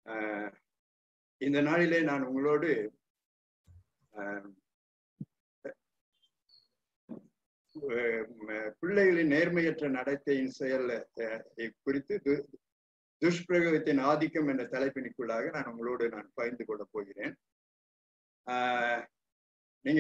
ஆஹ் இந்த நாளிலே நான் உங்களோடு ஆஹ் அஹ் பிள்ளைகளின் நேர்மையற்ற நடத்தையின் செயல் அஹ் குறித்து து- துஷ்பிரயோகத்தின் ஆதிக்கம் என்ற தலைப்பினுக்குள்ளாக நான் உங்களோடு நான் பகிர்ந்து கொள்ள போகிறேன் ஆஹ் நீங்க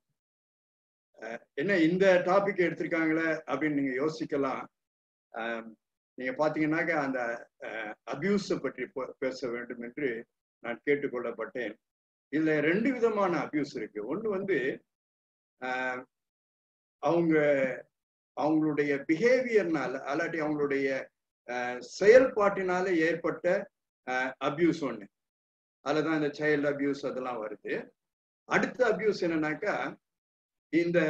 அஹ் என்ன இந்த டாபிக் எடுத்திருக்காங்களே அப்படின்னு நீங்க யோசிக்கலாம் ஆஹ் நீங்க பாத்தீங்கன்னாக்க அந்த அபியூஸை பற்றி போ- பேச வேண்டும் என்று நான் கேட்டுக்கொள்ளப்பட்டேன் இதுல ரெண்டு விதமான அபியூஸ் இருக்கு ஒண்ணு வந்து ஆஹ் அவங்க அவங்களுடைய பிஹேவியர்னால அல்லாட்டி அவங்களுடைய ஆஹ் செயல்பாட்டினால ஏற்பட்ட அபியூஸ் ஒண்ணு அதுலதான் இந்த சைல்டு அபியூஸ் அதெல்லாம் வருது அடுத்த அபியூஸ் என்னன்னாக்கா இந்த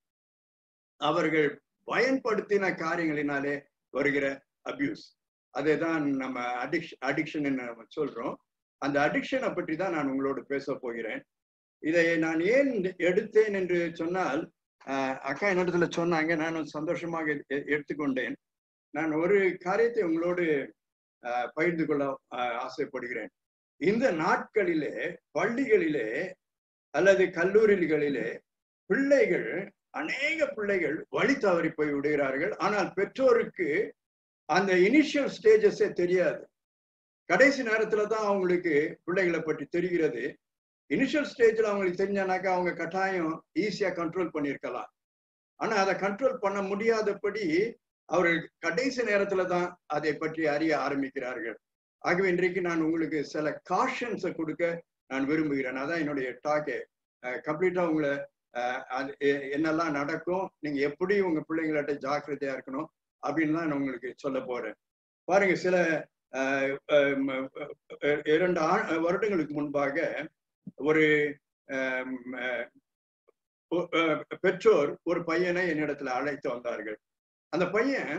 அவர்கள் பயன்படுத்தின காரியங்களினாலே வருகிற அபியூஸ் அதுதான் நம்ம அடிக்ஷன் அடிக்ஷன் நம்ம சொல்றோம் அந்த அடிக்ஷனை பற்றி தான் நான் உங்களோடு பேச போகிறேன் இதை நான் ஏன் எடுத்தேன் என்று சொன்னால் ஆஹ் அக்கா என்னிடத்துல சொன்னாங்க நானும் சந்தோஷமாக எ- எடுத்துக்கொண்டேன் நான் ஒரு காரியத்தை உங்களோடு ஆஹ் பகிர்ந்து கொள்ள ஆஹ் ஆசைப்படுகிறேன் இந்த நாட்களிலே பள்ளிகளிலே அல்லது கல்லூரிகளிலே பிள்ளைகள் அநேக பிள்ளைகள் வழி தவறி போய் விடுகிறார்கள் ஆனால் பெற்றோருக்கு அந்த இனிஷியல் ஸ்டேஜஸே தெரியாது கடைசி நேரத்துல தான் அவங்களுக்கு பிள்ளைகளை பற்றி தெரிகிறது இனிஷியல் ஸ்டேஜ்ல அவங்களுக்கு தெரிஞ்சானாக்கா அவங்க கட்டாயம் ஈஸியா கண்ட்ரோல் பண்ணியிருக்கலாம் ஆனா அதை கண்ட்ரோல் பண்ண முடியாதபடி அவர்கள் கடைசி நேரத்துல தான் அதை பற்றி அறிய ஆரம்பிக்கிறார்கள் ஆகவே இன்றைக்கு நான் உங்களுக்கு சில காஷன்ஸை கொடுக்க நான் விரும்புகிறேன் அதான் என்னுடைய டாக்கு கம்ப்ளீட்டா உங்களை அஹ், அது எ- என்னெல்லாம் நடக்கும் நீங்க எப்படி உங்க பிள்ளைங்கள்ட்ட ஜாக்கிரதையா இருக்கணும் அப்படின்னு தான் நான் உங்களுக்கு சொல்ல போறேன் பாருங்க சில அஹ், அஹ், ம- அஹ், இரண்டு ஆ- வருடங்களுக்கு முன்பாக ஒரு அஹ், அஹ், ஒ- அஹ், பெற்றோர் ஒரு பையனை என்னிடத்துல அழைத்து வந்தார்கள் அந்த பையன்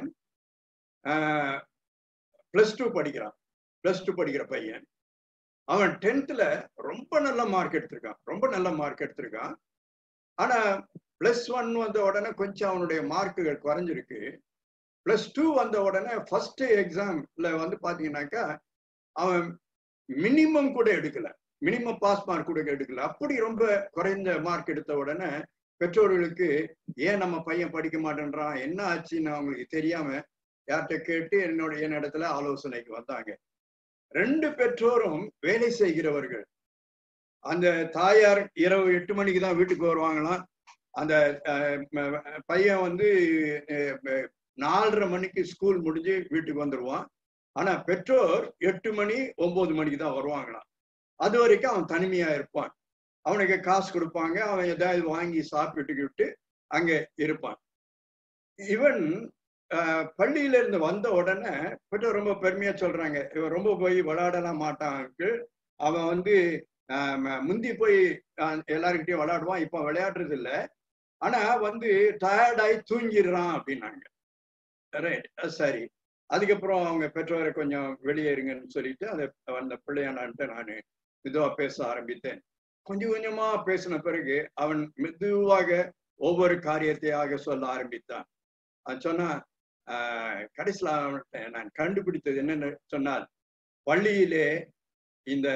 பிளஸ் டூ படிக்கிறான் பிளஸ் டூ படிக்கிற பையன் அவன் டென்த்ல ரொம்ப நல்ல மார்க் எடுத்திருக்கான் ரொம்ப நல்ல மார்க் எடுத்திருக்கான் ஆனா பிளஸ் ஒன் வந்த உடனே கொஞ்சம் அவனுடைய மார்க்குகள் குறைஞ்சிருக்கு பிளஸ் டூ வந்த உடனே ஃபர்ஸ்ட் எக்ஸாம்ல வந்து பாத்தீங்கன்னாக்கா அவன் மினிமம் கூட எடுக்கல மினிமம் பாஸ் மார்க் கூட எடுக்கல அப்படி ரொம்ப குறைந்த மார்க் எடுத்த உடனே பெற்றோர்களுக்கு ஏன் நம்ம பையன் படிக்க மாட்டேன்றான் என்ன ஆச்சுன்னு அவங்களுக்கு தெரியாம யார்கிட்ட கேட்டு என்னோட என்னிடத்துல ஆலோசனைக்கு வந்தாங்க ரெண்டு பெற்றோரும் வேலை செய்கிறவர்கள் அந்த தாயார் இரவு எட்டு மணிக்கு தான் வீட்டுக்கு வருவாங்களாம் அந்த அஹ், ம- பையன் வந்து அஹ், ம- நாலரை மணிக்கு ஸ்கூல் முடிஞ்சு வீட்டுக்கு வந்துருவான் ஆனா பெற்றோர் எட்டு மணி ஒன்பது மணிக்கு தான் வருவாங்களாம் அது வரைக்கும் அவன் தனிமையா இருப்பான் அவனுக்கு காசு கொடுப்பாங்க அவன் ஏதாவது வாங்கி சாப்பிட்டுக்கிட்டு அங்க இருப்பான் இவன் ஆஹ், பள்ளியில இருந்து வந்த உடனே பெற்றோர் ரொம்ப பெருமையா சொல்றாங்க இவன் ரொம்ப போய் விளையாடலாம் மாட்டான் uncle. அவன் வந்து ஆஹ், ம- முந்தி போய் ஆஹ், எல்லாருக்கிட்டையும் விளையாடுவான் இப்ப விளையாடுறது இல்ல ஆனா வந்து டயர்டாயி தூங்கிடுறான் அப்படின்னாங்க ரைட் சரி அதுக்கப்புறம் அவங்க பெற்றோரை கொஞ்சம் வெளியே இருங்கன்னு சொல்லிட்டு அந்த அந்த பிள்ளையானான்ட்டு நான் மெதுவா பேச ஆரம்பித்தேன் கொஞ்சம் கொஞ்சமா பேசின பிறகு அவன் மெதுவாக ஒவ்வொரு காரியத்தையாக சொல்ல ஆரம்பித்தான் அவன் சொன்னா ஆஹ், கடைசியில அவன்கிட்ட நான் கண்டுபிடித்தது என்னன்னு சொன்னால் பள்ளியிலே இந்த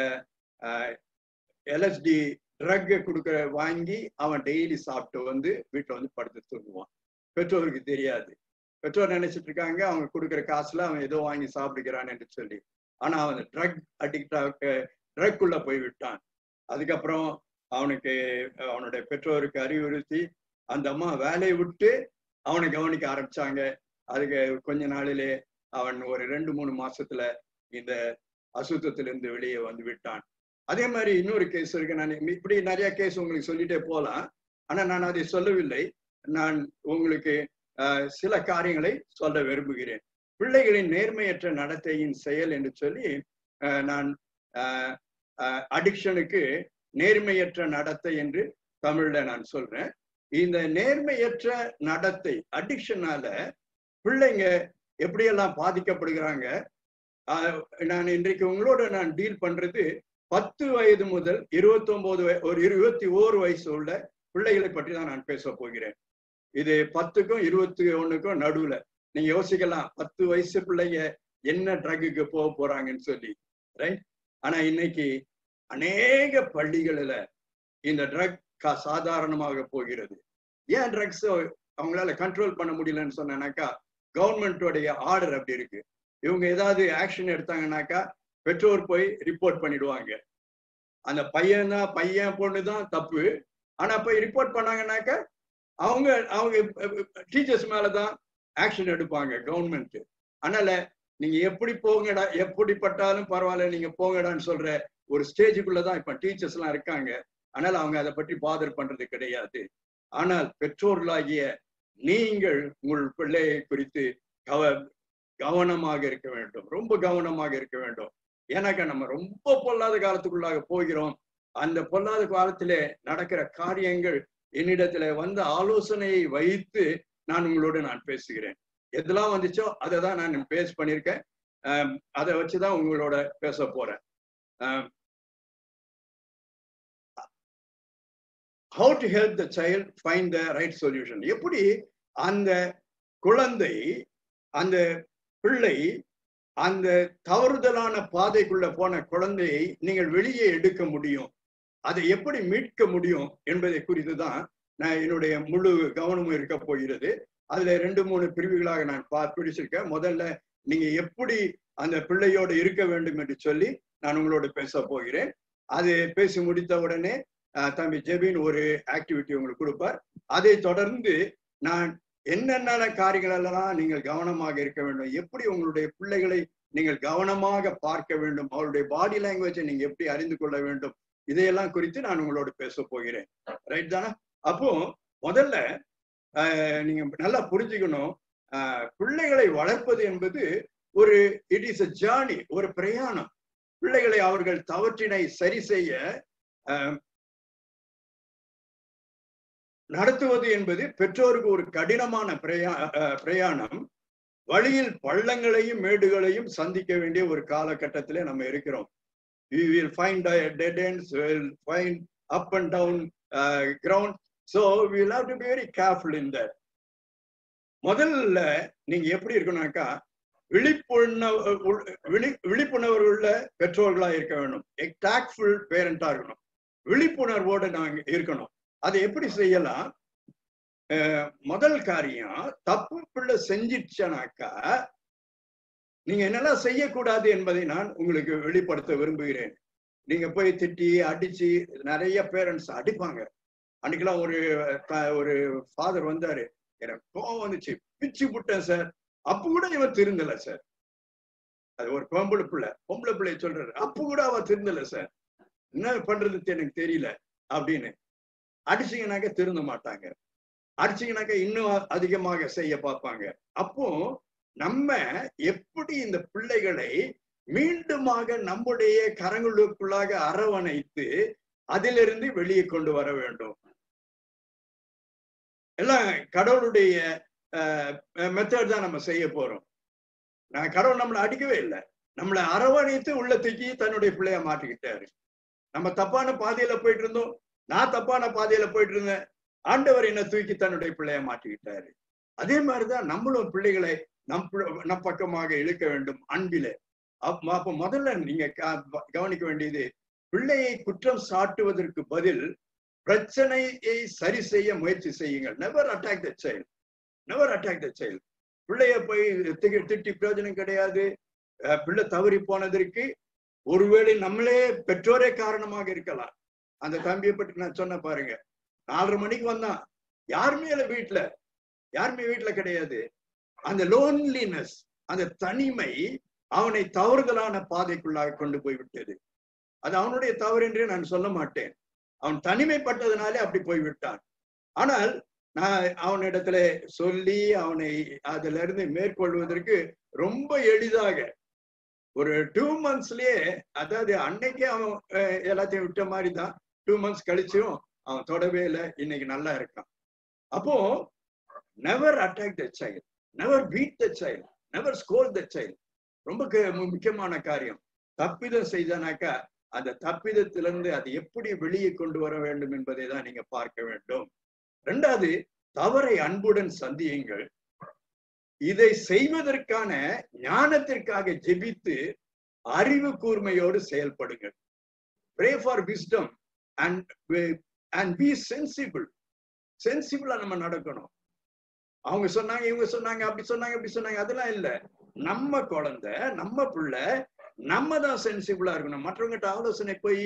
எல்எஸ்டி ட்ரக் கொடுக்க வாங்கி அவன் டெய்லி சாப்பிட்டு வந்து வீட்டுல வந்து படுத்து தூங்குவான் பெற்றோருக்கு தெரியாது பெற்றோர் நினைச்சிட்டு இருக்காங்க அவங்க கொடுக்குற காசுல அவன் ஏதோ வாங்கி சாப்பிடுகிறான் என்று சொல்லி ஆனா அவன் ட்ரக் அடிக்டா ட்ரக் உள்ள போய் விட்டான் அதுக்கப்புறம் அவனுக்கு அவனுடைய பெற்றோருக்கு அறிவுறுத்தி அந்த அம்மா வேலையை விட்டு அவனை கவனிக்க ஆரம்பிச்சாங்க அதுக்கு கொஞ்ச நாளிலே அவன் ஒரு ரெண்டு மூணு மாசத்துல இந்த அசுத்தத்திலிருந்து வெளியே வந்து விட்டான் அதே மாதிரி இன்னொரு கேஸ் இருக்கு நான் இப்படி நிறைய கேஸ் உங்களுக்கு சொல்லிட்டே போலாம் ஆனா நான் அதை சொல்லவில்லை நான் உங்களுக்கு ஆஹ், சில காரியங்களை சொல்ல விரும்புகிறேன் பிள்ளைகளின் நேர்மையற்ற நடத்தையின் செயல் என்று சொல்லி ஆஹ், நான் அடிக்ஷனுக்கு நேர்மையற்ற நடத்தை என்று தமிழ்ல நான் சொல்றேன் இந்த நேர்மையற்ற நடத்தை அடிக்ஷனால பிள்ளைங்க எப்படியெல்லாம் பாதிக்கப்படுகிறாங்க ஆஹ், நான் இன்றைக்கு உங்களோட நான் டீல் பண்றது பத்து வயது முதல் இருபத்தி ஒன்பது ஒரு இருபத்தி ஓரு வயசு உள்ள பிள்ளைகளை பற்றி தான் நான் பேச போகிறேன் இது பத்துக்கும் இருபத்தி ஒண்ணுக்கும் நடுவுல நீங்க யோசிக்கலாம் பத்து வயசு பிள்ளைங்க என்ன ட்ரக்குக்கு போக போறாங்கன்னு சொல்லி ரைட் ஆனா இன்னைக்கு அநேக பள்ளிகளில இந்த ட்ரக் சாதாரணமாக போகிறது ஏன் ட்ரக்ஸ் அவங்களால கண்ட்ரோல் பண்ண முடியலன்னு சொன்னாக்கா கவர்மெண்டோடைய ஆர்டர் அப்படி இருக்கு இவங்க ஏதாவது ஆக்ஷன் எடுத்தாங்கன்னாக்கா பெற்றோர் போய் ரிப்போர்ட் பண்ணிடுவாங்க அந்த பையன் தான் பையன் பொண்ணு தான் தப்பு ஆனா போய் ரிப்போர்ட் பண்ணாங்கன்னாக்கா அவங்க அவங்க டீச்சர்ஸ் மேலதான் ஆக்ஷன் எடுப்பாங்க கவர்மெண்ட் அதனால நீங்க எப்படி போங்கடா எப்படிப்பட்டாலும் பரவாயில்ல நீங்க போங்கடான்னு சொல்ற ஒரு ஸ்டேஜுக்குள்ளதான் இப்ப டீச்சர்ஸ் எல்லாம் இருக்காங்க அதனால அவங்க அதை பற்றி பாதர் பண்றது கிடையாது ஆனால் பெற்றோர்களாகிய நீங்கள் உங்கள் பிள்ளையை குறித்து கவ கவனமாக இருக்க வேண்டும் ரொம்ப கவனமாக இருக்க வேண்டும் ஏன்னாக்கா நம்ம ரொம்ப பொல்லாத காலத்துக்குள்ளாக போகிறோம் அந்த பொல்லாத காலத்திலே நடக்கிற காரியங்கள் என்னிடத்துல வந்த ஆலோசனையை வைத்து நான் உங்களோடு நான் பேசுகிறேன் எதெல்லாம் வந்துச்சோ அதை தான் நான் பேஸ் பண்ணியிருக்கேன் அதை வச்சுதான் உங்களோட பேச போறேன் how to help the child find the right solution எப்படி அந்த குழந்தை அந்த பிள்ளை அந்த தவறுதலான பாதைக்குள்ள போன குழந்தையை நீங்கள் வெளியே எடுக்க முடியும் அதை எப்படி மீட்க முடியும் என்பதை குறித்து தான் நான் என்னுடைய முழு கவனமும் இருக்க போகிறது அதுல ரெண்டு மூணு பிரிவுகளாக நான் பா பிடிச்சிருக்கேன் முதல்ல நீங்க எப்படி அந்த பிள்ளையோடு இருக்க வேண்டும் என்று சொல்லி நான் உங்களோட பேச போகிறேன் அது பேசி முடித்த உடனே தம்பி ஜெபின் ஒரு ஆக்டிவிட்டி உங்களுக்கு கொடுப்பார் அதை தொடர்ந்து நான் என்னென்ன காரியங்கள் எல்லாம் நீங்கள் கவனமாக இருக்க வேண்டும் எப்படி உங்களுடைய பிள்ளைகளை நீங்கள் கவனமாக பார்க்க வேண்டும் அவருடைய பாடி லாங்குவேஜை நீங்க எப்படி அறிந்து கொள்ள வேண்டும் இதையெல்லாம் குறித்து நான் உங்களோட பேச போகிறேன் ரைட் தானே அப்போ முதல்ல நீங்க நல்லா புரிஞ்சுக்கணும் பிள்ளைகளை வளர்ப்பது என்பது ஒரு இட் இஸ் அ ஜேர்னி ஒரு பிரயாணம் பிள்ளைகளை அவர்கள் தவற்றினை சரி செய்ய நடத்துவது என்பது பெற்றோருக்கு ஒரு கடினமான பிரயா பிரயாணம் வழியில் பள்ளங்களையும் மேடுகளையும் சந்திக்க வேண்டிய ஒரு காலகட்டத்திலே நம்ம இருக்கிறோம் we will find dead ends will find up and down uh, ground so we will have to be very careful in that முதல்ல நீங்க எப்படி இருக்கணும்னாக்கா விழிப்புணர்வு விழி விழிப்புணர்வு உள்ள பெற்றோர்களா இருக்க வேண்டும் டாக்ட்ஃபுல் பேரண்டா இருக்கணும் விழிப்புணர்வோட நாங்க இருக்கணும் அதை எப்படி செய்யலாம் முதல் காரியம் தப்பு பிள்ளை செஞ்சிடுச்சனாக்கா நீங்க என்னெல்லாம் செய்யக்கூடாது என்பதை நான் உங்களுக்கு வெளிப்படுத்த விரும்புகிறேன் நீங்க போய் திட்டி அடிச்சு நிறைய பேரண்ட்ஸ் அடிப்பாங்க அன்னைக்கெல்லாம் ஒரு ஒரு ஃபாதர் வந்தாரு எனக்கு கோவம் வந்துச்சு பிச்சு விட்டேன் சார் அப்ப கூட இவன் திருந்தல சார் அது ஒரு பொம்பளை பிள்ளை பொம்பளை பிள்ளை சொல்றாரு அப்ப கூட அவ திருந்தல சார் என்ன பண்றது எனக்கு தெரியல அப்படின்னு அடிச்சிங்கனாக்க திருந்த மாட்டாங்க அடிச்சிங்கனாக்க இன்னும் அதிகமாக செய்ய பார்ப்பாங்க அப்போ நம்ம எப்படி இந்த பிள்ளைகளை மீண்டுமாக நம்முடைய கரங்களுக்குள்ளாக அரவணைத்து அதிலிருந்து வெளியே கொண்டு வர வேண்டும் எல்லாம் கடவுளுடைய மெத்தட் தான் நம்ம செய்ய போறோம் நான் கடவுள் நம்மளை அடிக்கவே இல்லை நம்மளை அரவணைத்து உள்ள தூக்கி தன்னுடைய பிள்ளைய மாட்டிக்கிட்டாரு நம்ம தப்பான பாதையில போயிட்டு இருந்தோம் நான் தப்பான பாதையில போயிட்டு இருந்தேன் ஆண்டவர் என்ன தூக்கி தன்னுடைய பிள்ளைய மாட்டிக்கிட்டாரு அதே மாதிரிதான் நம்மளும் பிள்ளைகளை நம் நம் பக்கமாக இழுக்க வேண்டும் அன்பில அப்ப முதல்ல நீங்க கவனிக்க வேண்டியது பிள்ளையை குற்றம் சாட்டுவதற்கு பதில் பிரச்சனையை சரி செய்ய முயற்சி செய்யுங்கள் never attack the child never attack the child பிள்ளைய போய் திட்டி பிரயோஜனம் கிடையாது பிள்ளை தவறி போனதற்கு ஒருவேளை நம்மளே பெற்றோரே காரணமாக இருக்கலாம் அந்த தம்பியை பற்றி நான் சொன்ன பாருங்க நாலரை மணிக்கு வந்தான் யாருமே இல்லை வீட்டுல யாருமே வீட்டுல கிடையாது அந்த லோன்லினஸ் அந்த தனிமை அவனை தவறுதலான பாதைக்குள்ளாக கொண்டு போய் விட்டது அது அவனுடைய தவறு என்றே நான் சொல்ல மாட்டேன் அவன் தனிமைப்பட்டதுனாலே அப்படி போய் விட்டான் ஆனால் நான் அவனிடத்துல சொல்லி அவனை அதுல இருந்து மேற்கொள்வதற்கு ரொம்ப எளிதாக ஒரு டூ மந்த்ஸ்லயே அதாவது அன்னைக்கே அவன் எல்லாத்தையும் விட்ட மாதிரி தான் டூ மந்த்ஸ் கழிச்சும் அவன் தொடவே இல்லை இன்னைக்கு நல்லா இருக்கான் அப்போ never attack the child never beat the child never scold the child ரொம்ப முக்கியமான காரியம் தப்பிதம் செய்தானாக்கா அந்த தப்பிதத்திலிருந்து அதை எப்படி வெளியே கொண்டு வர வேண்டும் என்பதை தான் நீங்க பார்க்க வேண்டும் ரெண்டாவது தவறை அன்புடன் சந்தியுங்கள் இதை செய்வதற்கான ஞானத்திற்காக ஜெபித்து அறிவு கூர்மையோடு செயல்படுங்கள் pray for wisdom and and be sensible சென்சிபிளா நம்ம நடக்கணும் அவங்க சொன்னாங்க இவங்க சொன்னாங்க அப்படி சொன்னாங்க இப்படி சொன்னாங்க அதெல்லாம் இல்ல நம்ம குழந்தை நம்ம பிள்ளை நம்ம தான் சென்சிபிளா இருக்கணும் மற்றவங்ககிட்ட ஆலோசனை போய்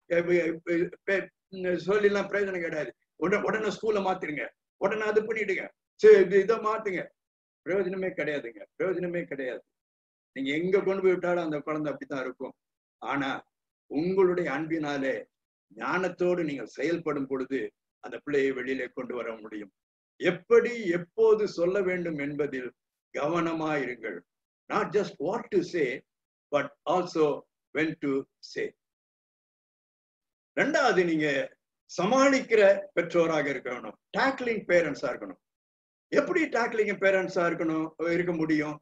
சொல்லிலாம் பிரயோஜனம் கிடையாது உடனே உடனே ஸ்கூல்ல மாத்திருங்க உடனே அது பண்ணிடுங்க சரி இதை மாத்துங்க பிரயோஜனமே கிடையாதுங்க பிரயோஜனமே கிடையாது நீங்க எங்க கொண்டு போய் விட்டாலும் அந்த குழந்தை அப்படித்தான் இருக்கும் ஆனா உங்களுடைய அன்பினாலே ஞானத்தோடு நீங்கள் செயல்படும் பொழுது அந்த பிள்ளையை வெளியிலே கொண்டு வர முடியும் எப்படி எப்போது சொல்ல வேண்டும் என்பதில் கவனமாயிருங்கள் not just what to say but also when to say ரெண்டாவது நீங்க சமாளிக்கிற பெற்றோராக இருக்கணும் டாக்லிங் பேரண்ட்ஸா இருக்கணும் எப்படி டாக்லிங் பேரண்ட்ஸா இருக்கணும் இருக்க முடியும்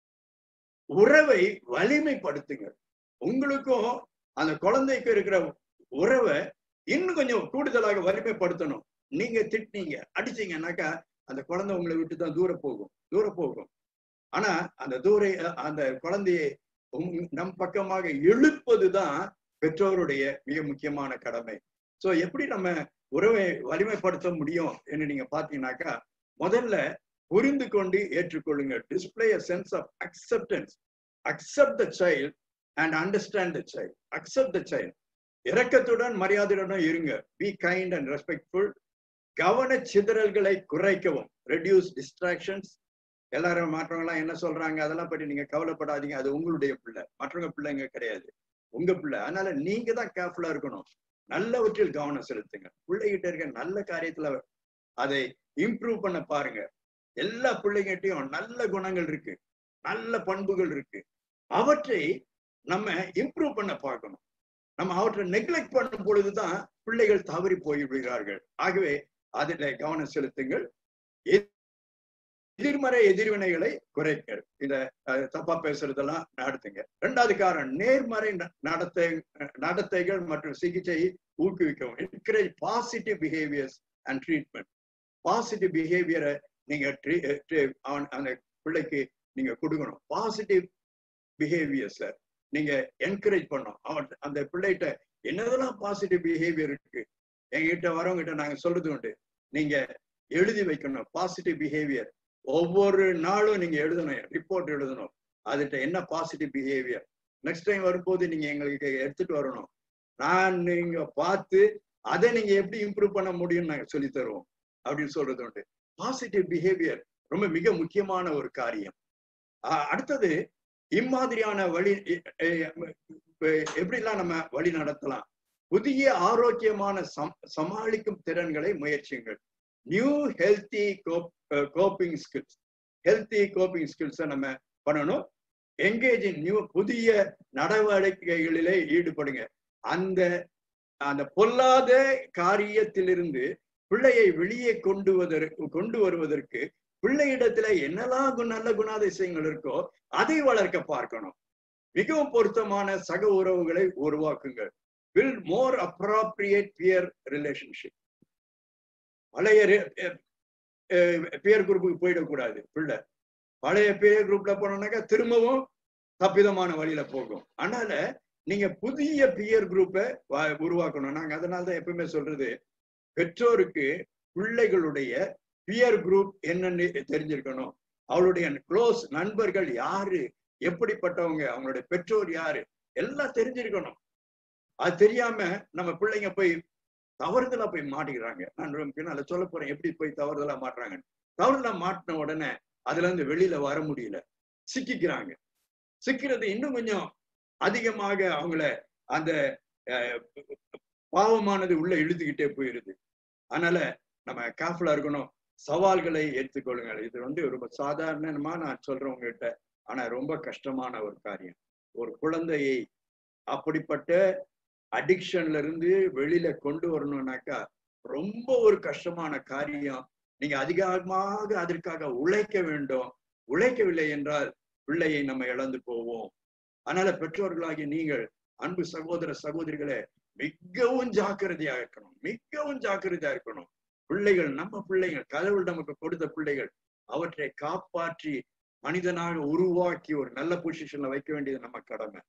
உறவை வலிமைப்படுத்துங்க உங்களுக்கும் அந்த குழந்தைக்கு இருக்கிற உறவை இன்னும் கொஞ்சம் கூடுதலாக வலிமைப்படுத்தணும் நீங்க திட்டினீங்க அடிச்சீங்கன்னாக்கா அந்த குழந்தை உங்களை விட்டு தான் தூர போகும் தூர போகும் ஆனா அந்த தூர அந்த குழந்தையை நம் பக்கமாக இழுப்பதுதான் பெற்றோருடைய மிக முக்கியமான கடமை சோ எப்படி நம்ம உறவை வலிமைப்படுத்த முடியும் என்று நீங்க பாத்தீங்கன்னாக்கா முதல்ல புரிந்து கொண்டு ஏற்றுக்கொள்ளுங்க display a sense of acceptance accept the child and understand the child accept the child இரக்கத்துடன் மரியாதையுடன் இருங்க பி கைண்ட் அண்ட் ரெஸ்பெக்ட்ஃபுல் கவன சிதறல்களை குறைக்கவும் ரெடியூஸ் டிஸ்ட்ராக்ஷன்ஸ் எல்லாரும் மற்றவங்க என்ன சொல்றாங்க அதெல்லாம் பற்றி நீங்க கவலைப்படாதீங்க அது உங்களுடைய பிள்ளை மற்றவங்க பிள்ளைங்க கிடையாது உங்க பிள்ளை அதனால நீங்க தான் கேர்ஃபுல்லா இருக்கணும் நல்லவற்றில் கவனம் செலுத்துங்க பிள்ளைகிட்ட இருக்க நல்ல காரியத்துல அதை இம்ப்ரூவ் பண்ண பாருங்க எல்லா பிள்ளைகிட்டையும் நல்ல குணங்கள் இருக்கு நல்ல பண்புகள் இருக்கு அவற்றை நம்ம இம்ப்ரூவ் பண்ண பார்க்கணும் நம்ம அவற்றை நெக்லெக்ட் பண்ணும் பொழுதுதான் பிள்ளைகள் தவறி போய்விடுகிறார்கள் ஆகவே அதில் கவனம் செலுத்துங்கள் எதிர்மறை எதிர்வினைகளை குறைக்க இத தப்பா பேசுறதெல்லாம் நடத்துங்க ரெண்டாவது காரணம் நேர்மறை நடத்தை நடத்தைகள் மற்றும் சிகிச்சையை ஊக்குவிக்கவும் encourage positive behaviours and treatment positive பிஹேவியரை நீங்க அந்த பிள்ளைக்கு நீங்க கொடுக்கணும் பாசிட்டிவ் பிஹேவியர்ஸ நீங்க என்கரேஜ் பண்ணணும் அவன் அந்த பிள்ளைகிட்ட என்னதெல்லாம் பாசிட்டிவ் பிஹேவியர் இருக்கு எங்ககிட்ட வரவங்கிட்ட நாங்க சொல்றது உண்டு நீங்க எழுதி வைக்கணும் பாசிட்டிவ் பிஹேவியர் ஒவ்வொரு நாளும் நீங்க எழுதணும் ரிப்போர்ட் எழுதணும் அதுகிட்ட என்ன பாசிட்டிவ் பிஹேவியர் நெக்ஸ்ட் டைம் வரும்போது நீங்க எங்களுக்கு எடுத்துட்டு வரணும் நான் நீங்க பார்த்து அதை நீங்க எப்படி இம்ப்ரூவ் பண்ண முடியும்னு நாங்க சொல்லி தருவோம் அப்படின்னு சொல்றது உண்டு பாசிட்டிவ் பிஹேவியர் ரொம்ப மிக முக்கியமான ஒரு காரியம் அடுத்தது இம்மாதிரியான வழி எப்படிலாம் நம்ம வழி நடத்தலாம் புதிய ஆரோக்கியமான சம் சமாளிக்கும் திறன்களை முயற்சியுங்கள் new healthy coping skills healthy coping ஸ்கில்ஸை நம்ம பண்ணணும் எங்கேஜ் இன் நியூ புதிய நடவடிக்கைகளிலே ஈடுபடுங்க அந்த அந்த பொல்லாத காரியத்திலிருந்து பிள்ளையை வெளியே கொண்டு வருவதற்கு கொண்டு வருவதற்கு பிள்ளையிடத்துல என்னெல்லாம் நல்ல குணாதிசயங்கள் இருக்கோ அதை வளர்க்க பார்க்கணும் மிகவும் பொருத்தமான சக உறவுகளை உருவாக்குங்கள் build more appropriate peer relationship பழைய பியர் குரூப்புக்கு போயிடக்கூடாது பிள்ளை பழைய பியர் குரூப்ல போனோம்னாக்கா திரும்பவும் தப்பிதமான வழியில போகும் அதனால நீங்க புதிய பியர் குரூப்பை உருவாக்கணும் நாங்க அதனாலதான் எப்பவுமே சொல்றது பெற்றோருக்கு பிள்ளைகளுடைய பியர் குரூப் என்னன்னு தெரிஞ்சிருக்கணும் அவளுடைய க்ளோஸ் நண்பர்கள் யாரு எப்படிப்பட்டவங்க அவங்களுடைய பெற்றோர் யாரு எல்லாம் தெரிஞ்சிருக்கணும் அது தெரியாம நம்ம பிள்ளைங்க போய் தவறுதலா போய் மாட்டிக்கிறாங்க நான் பின்னால சொல்ல போறேன் எப்படி போய் தவறுதலா மாட்டுறாங்கன்னு தவறுதலா மாட்டின உடனே அதுல இருந்து வெளியில வர முடியல சிக்கிக்கிறாங்க சிக்கிறது இன்னும் கொஞ்சம் அதிகமாக அவங்கள அந்த பாவமானது உள்ள இழுத்துக்கிட்டே போயிருது அதனால நம்ம கேர்ஃபுல்லா இருக்கணும் சவால்களை ஏற்றுக்கொள்ளுங்கள் இது வந்து ரொம்ப சாதாரணமா நான் சொல்றேன் உங்ககிட்ட ஆனா ரொம்ப கஷ்டமான ஒரு காரியம் ஒரு குழந்தையை அப்படிப்பட்ட அடிக்ஷன்ல இருந்து வெளியில கொண்டு வரணும்னாக்கா ரொம்ப ஒரு கஷ்டமான காரியம் நீங்க அதிகமாக அதற்காக உழைக்க வேண்டும் உழைக்கவில்லை என்றால் பிள்ளையை நம்ம இழந்து போவோம் அதனால பெற்றோர்களாகி நீங்கள் அன்பு சகோதர சகோதரிகளை மிகவும் ஜாக்கிரதையா இருக்கணும் மிகவும் ஜாக்கிரதையா இருக்கணும் பிள்ளைகள் நம்ம பிள்ளைகள் கடவுள் நமக்கு கொடுத்த பிள்ளைகள் அவற்றை காப்பாற்றி மனிதனாக உருவாக்கி ஒரு நல்ல பொசிஷன்ல வைக்க வேண்டியது நம்ம கடமை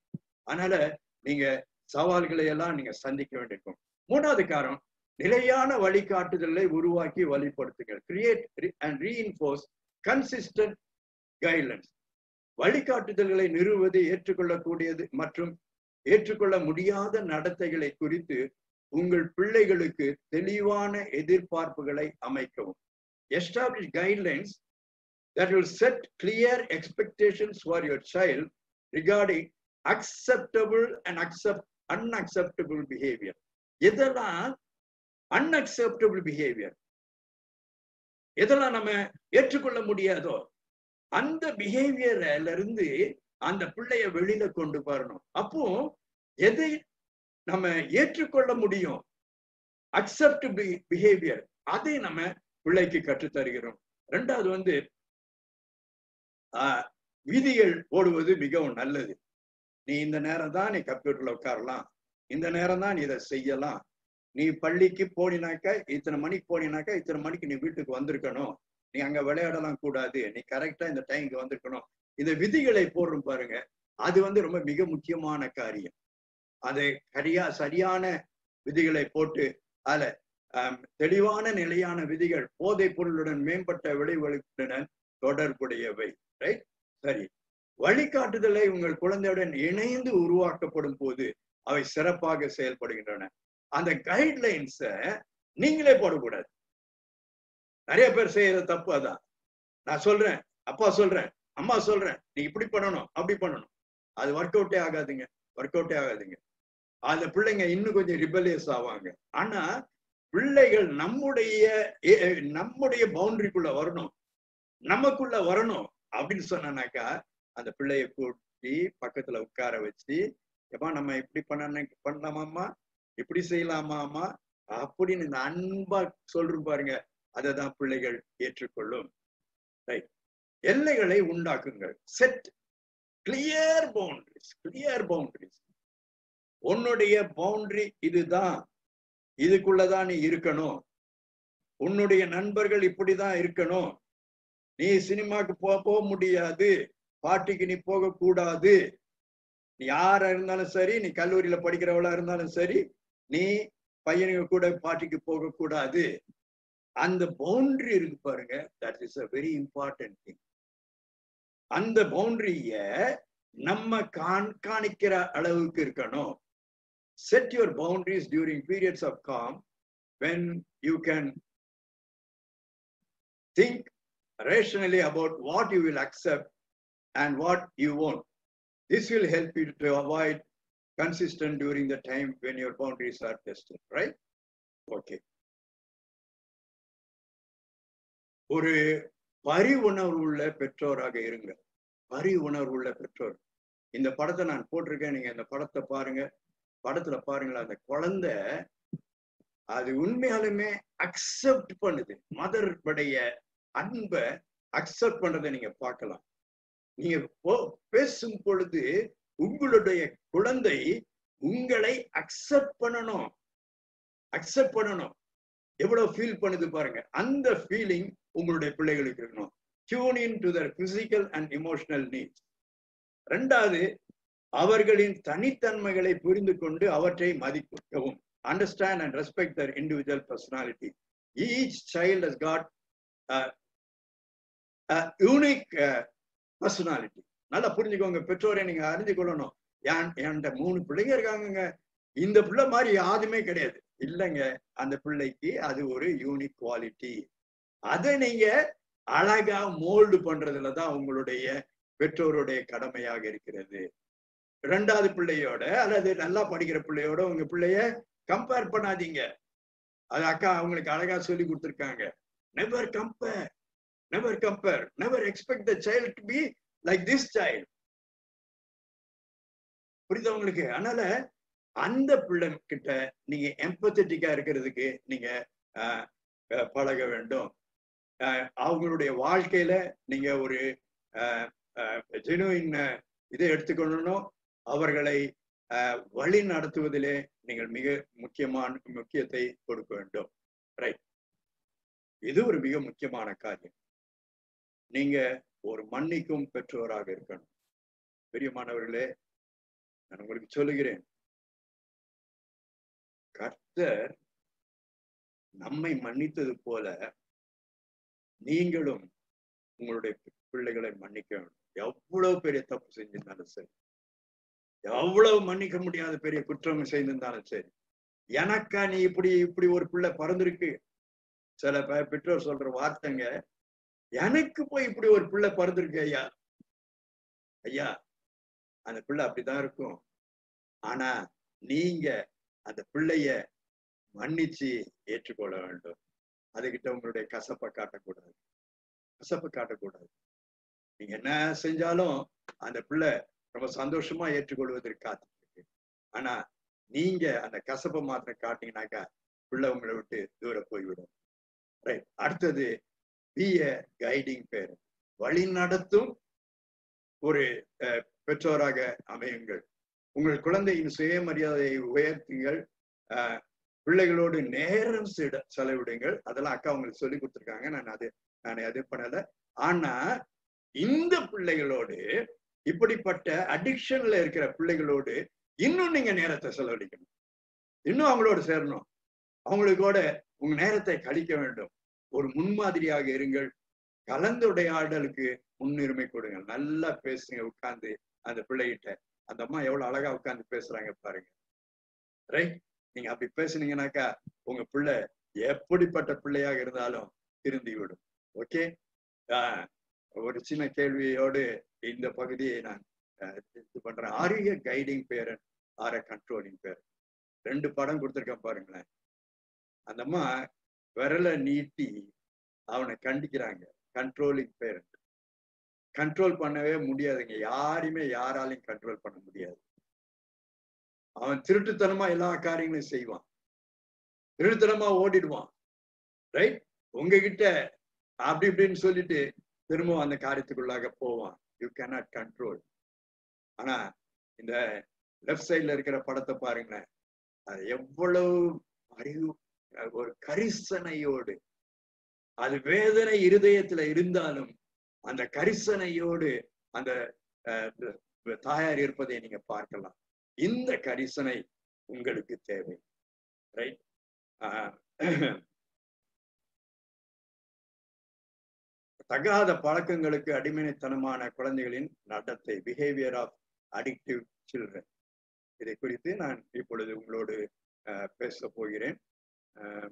அதனால நீங்க சவால்களை எல்லாம் நீங்க சந்திக்க வேண்டியிருக்கும் மூணாவது காரணம் நிலையான வழிகாட்டுதலை உருவாக்கி வழிபடுத்துங்கள் create and reinforce consistent guidelines வழிகாட்டுதல்களை நிறுவுவது ஏற்றுக்கொள்ளக்கூடியது மற்றும் ஏற்றுக்கொள்ள முடியாத நடத்தைகளை குறித்து உங்கள் பிள்ளைகளுக்கு தெளிவான எதிர்பார்ப்புகளை அமைக்கவும் establish guidelines that will set clear expectations for your child regarding acceptable and accept unacceptable behavior எதெல்லாம் unacceptable behavior எதெல்லாம் நம்ம ஏற்றுக்கொள்ள முடியாதோ அந்த பிஹேவியர்ல இருந்து அந்த பிள்ளைய வெளியில கொண்டு வரணும் அப்போ எதை நம்ம ஏற்றுக்கொள்ள முடியும் அக்செப்ட் பிஹேவியர் அதை நம்ம பிள்ளைக்கு கற்றுத் தருகிறோம் ரெண்டாவது வந்து ஆஹ் விதிகள் போடுவது மிகவும் நல்லது நீ இந்த நேரம் தான் நீ கம்ப்யூட்டர்ல உட்காரலாம் இந்த நேரம் தான் நீ இதை செய்யலாம் நீ பள்ளிக்கு போனினாக்கா இத்தனை மணிக்கு போனினாக்கா இத்தனை மணிக்கு நீ வீட்டுக்கு வந்திருக்கணும் நீ அங்க விளையாடலாம் கூடாது நீ கரெக்டா இந்த டைமுக்கு வந்திருக்கணும் இந்த விதிகளை போடுறோம் பாருங்க அது வந்து ரொம்ப மிக முக்கியமான காரியம் அது சரியா சரியான விதிகளை போட்டு அதுல ஆம், தெளிவான நிலையான விதிகள் போதைப் பொருளுடன் மேம்பட்ட விளைவுகளுடன் தொடர்புடையவை ரைட் சரி வழிகாட்டுதலை உங்கள் குழந்தையுடன் இணைந்து உருவாக்கப்படும் போது அவை சிறப்பாக செயல்படுகின்றன அந்த கைட்லைன்ஸ நீங்களே போடக்கூடாது நிறைய பேர் செய்யற தப்பு அதான் நான் சொல்றேன் அப்பா சொல்றேன் அம்மா சொல்றேன் நீ இப்படி பண்ணணும் அப்படி பண்ணணும் அது ஒர்க் அவுட்டே ஆகாதுங்க ஒர்க் அவுட்டே ஆகாதுங்க அந்த பிள்ளைங்க இன்னும் கொஞ்சம் ரிபலியஸ் ஆவாங்க ஆனா பிள்ளைகள் நம்முடைய எ- எ- நம்முடைய பவுண்டரிக்குள்ள வரணும் நமக்குள்ள வரணும் அப்படின்னு சொன்னாக்கா அந்த பிள்ளைய கூட்டி பக்கத்துல உட்கார வச்சு எப்பா நம்ம இப்படி பண்ண பண்ணலாமாம்மா இப்படி செய்யலாமாமா அப்படின்னு இந்த அன்பா சொல்றோம் பாருங்க அதை தான் பிள்ளைகள் ஏற்றுக்கொள்ளும் ரைட் எல்லைகளை உண்டாக்குங்கள் set clear boundaries clear boundaries உன்னுடைய பவுண்டரி இதுதான் இதுக்குள்ளதான் நீ இருக்கணும் உன்னுடைய நண்பர்கள் இப்படிதான் இருக்கணும் நீ சினிமாக்கு போக போக முடியாது பார்ட்டிக்கு நீ போக கூடாது நீ யாரா இருந்தாலும் சரி நீ கல்லூரியில படிக்கிறவளா இருந்தாலும் சரி நீ பையனுங்க கூட பார்ட்டிக்கு போக கூடாது அந்த பவுண்டரி இருக்கு பாருங்க that is a very important thing அந்த பவுண்டரிய நம்ம கண்காணிக்கிற அளவுக்கு இருக்கணும் set your boundaries during periods of calm when you can think rationally about what you will accept and what you won't. This will help you to avoid consistent during the time when your boundaries are tested, right? Okay. ஒரு பரி உணர்வு உள்ள பெற்றோராக இருங்க பரி உணர்வு உள்ள பெற்றோர் இந்த படத்தை நான் போட்டிருக்கேன் நீங்க இந்த படத்தை பாருங்க படத்துல பாருங்களேன் அந்த குழந்தை அது உண்மையாலுமே அக்செப்ட் பண்ணுது மதர் உடைய அன்பை அக்செப்ட் பண்றதை நீங்க பார்க்கலாம் நீங்க போ- பேசும் பொழுது உங்களுடைய குழந்தை உங்களை அக்செப்ட் பண்ணணும் அக்செப்ட் பண்ணணும் எவ்வளவு ஃபீல் பண்ணுது பாருங்க அந்த ஃபீலிங் உங்களுடைய பிள்ளைகளுக்கு இருக்கணும் tune in to their physical and emotional needs ரெண்டாவது அவர்களின் தனித்தன்மைகளை புரிந்து கொண்டு அவற்றை மதிக்கவும் understand and respect their individual personality each child has got unique personality நல்லா புரிஞ்சுக்கோங்க பெற்றோரை நீங்க அறிஞ்சு கொள்ளணும் என் என்கிட்ட மூணு பிள்ளைங்க இருக்காங்கங்க இந்த பிள்ளை மாதிரி யாருமே கிடையாது இல்லைங்க அந்த பிள்ளைக்கு அது ஒரு யூனிக் குவாலிட்டி அதை நீங்க அழகா மோல்டு பண்றதுல தான் உங்களுடைய பெற்றோருடைய கடமையாக இருக்கிறது ரெண்டாவது பிள்ளையோட அல்லது நல்லா படிக்கிற பிள்ளையோட உங்க பிள்ளைய கம்பேர் பண்ணாதீங்க அது அக்கா அவங்களுக்கு அழகா சொல்லி கொடுத்துருக்காங்க never compare never compare never expect the child to be like this child புரியுதா உங்களுக்கு அதனால அந்த பிள்ளை கிட்ட நீங்க எம்பத்தட்டிக்கா இருக்கிறதுக்கு நீங்க ஆஹ், ஆஹ், பழக வேண்டும் ஆஹ், அவங்களுடைய வாழ்க்கையில நீங்க ஒரு ஜெனுவின் இதை எடுத்துக்கொள்ளணும் அவர்களை ஆஹ், வழி நடத்துவதிலே நீங்கள் மிக முக்கியமான முக்கியத்தை கொடுக்க வேண்டும் ரைட் இது ஒரு மிக முக்கியமான காரியம் நீங்க ஒரு மன்னிக்கும் பெற்றோராக இருக்கணும் பெரியமானவர்களே நான் உங்களுக்கு சொல்லுகிறேன் கர்த்தர் நம்மை மன்னித்தது போல நீங்களும் உங்களுடைய பிள்ளைகளை மன்னிக்க வேண்டும் எவ்வளவு பெரிய தப்பு செஞ்சிருந்தாலும் சரி எவ்வளவு மன்னிக்க முடியாத பெரிய குற்றம் செய்திருந்தாலும் சரி எனக்கா நீ இப்படி இப்படி ஒரு பிள்ளை பிறந்திருக்கு சில பே- பெற்றோர் சொல்ற வார்த்தைங்க எனக்கு போய் இப்படி ஒரு பிள்ளை பிறந்திருக்கு ஐயா ஐயா அந்த பிள்ளை அப்படிதான் இருக்கும் ஆனா நீங்க அந்த பிள்ளைய மன்னிச்சு ஏற்றுக்கொள்ள வேண்டும் அதுகிட்ட உங்களுடைய கசப்பை காட்டக்கூடாது கசப்பை காட்டக்கூடாது நீங்க என்ன செஞ்சாலும் அந்த பிள்ளை ரொம்ப சந்தோஷமா ஏற்றுக்கொள்வதற்கு காத்துட்டு இருக்கு ஆனா நீங்க அந்த கசப்பை மாத்திரம் காட்டீங்கன்னாக்கா பிள்ளை உங்களை விட்டு தூர போய்விடும் ரைட் அடுத்தது பி எ கைடிங் பேர் வழி நடத்தும் ஒரு அஹ், பெற்றோராக அமையுங்கள் உங்கள் குழந்தையின் சுயமரியாதையை உயர்த்துங்கள் அஹ், பிள்ளைகளோடு நேரம் செட- செலவிடுங்கள் அதெல்லாம் அக்கா உங்களுக்கு சொல்லி கொடுத்துருக்காங்க நான் அது நான் அது பண்ணல ஆனா இந்த பிள்ளைகளோடு இப்படிப்பட்ட அடிக்ஷன்ல இருக்கிற பிள்ளைகளோடு இன்னும் நீங்க நேரத்தை செலவழிக்கணும் இன்னும் அவங்களோட சேரணும் அவங்களுக்கோட உங்க நேரத்தை கழிக்க வேண்டும் ஒரு முன்மாதிரியாக இருங்கள் கலந்துரையாடலுக்கு முன்னுரிமை கொடுங்க நல்லா பேசுங்க உட்கார்ந்து அந்த பிள்ளைகிட்ட அந்த அம்மா எவ்வளவு அழகா உட்கார்ந்து பேசுறாங்க பாருங்க ரைட் நீங்க அப்படி பேசுனீங்கன்னாக்கா உங்க பிள்ளை எப்படிப்பட்ட பிள்ளையாக இருந்தாலும் திருந்தி விடும் ஓகே ஒரு சின்ன கேள்வியோடு இந்த பகுதியை நான் ஆஹ், இது பண்றேன் ஆரிய கைடிங் பேரன் ஆர கண்ட்ரோலிங் பேரன் ரெண்டு படம் கொடுத்துருக்கேன் பாருங்களேன் அந்த அம்மா விரலை நீட்டி அவனை கண்டிக்கிறாங்க கண்ட்ரோலிங் பேரண்ட் கண்ட்ரோல் பண்ணவே முடியாதுங்க யாரையுமே யாராலையும் கண்ட்ரோல் பண்ண முடியாது அவன் திருட்டுத்தனமா எல்லா காரியங்களையும் செய்வான் திருட்டுத்தனமா ஓடிடுவான் ரைட் உங்ககிட்ட அப்படி இப்படின்னு சொல்லிட்டு திரும்பவும் அந்த காரியத்துக்குள்ளாக போவான் யூ கேனாட் கண்ட்ரோல் ஆனா இந்த லெஃப்ட் சைட்ல இருக்கிற படத்தை பாருங்களேன் அது எவ்வளவு அறிவு ஒரு கரிசனையோடு அது வேதனை இருதயத்துல இருந்தாலும் அந்த கரிசனையோடு அந்த அஹ், தாயார் இருப்பதை நீங்க பார்க்கலாம் இந்த கரிசனை உங்களுக்கு தேவை ரைட் தகாத பழக்கங்களுக்கு அடிமைத்தனமான குழந்தைகளின் நடத்தை பிஹேவியர் ஆஃப் அடிக்டிவ் சில்ட்ரன் இதை குறித்து நான் இப்பொழுது உங்களோடு அஹ், பேச போகிறேன் அஹ்,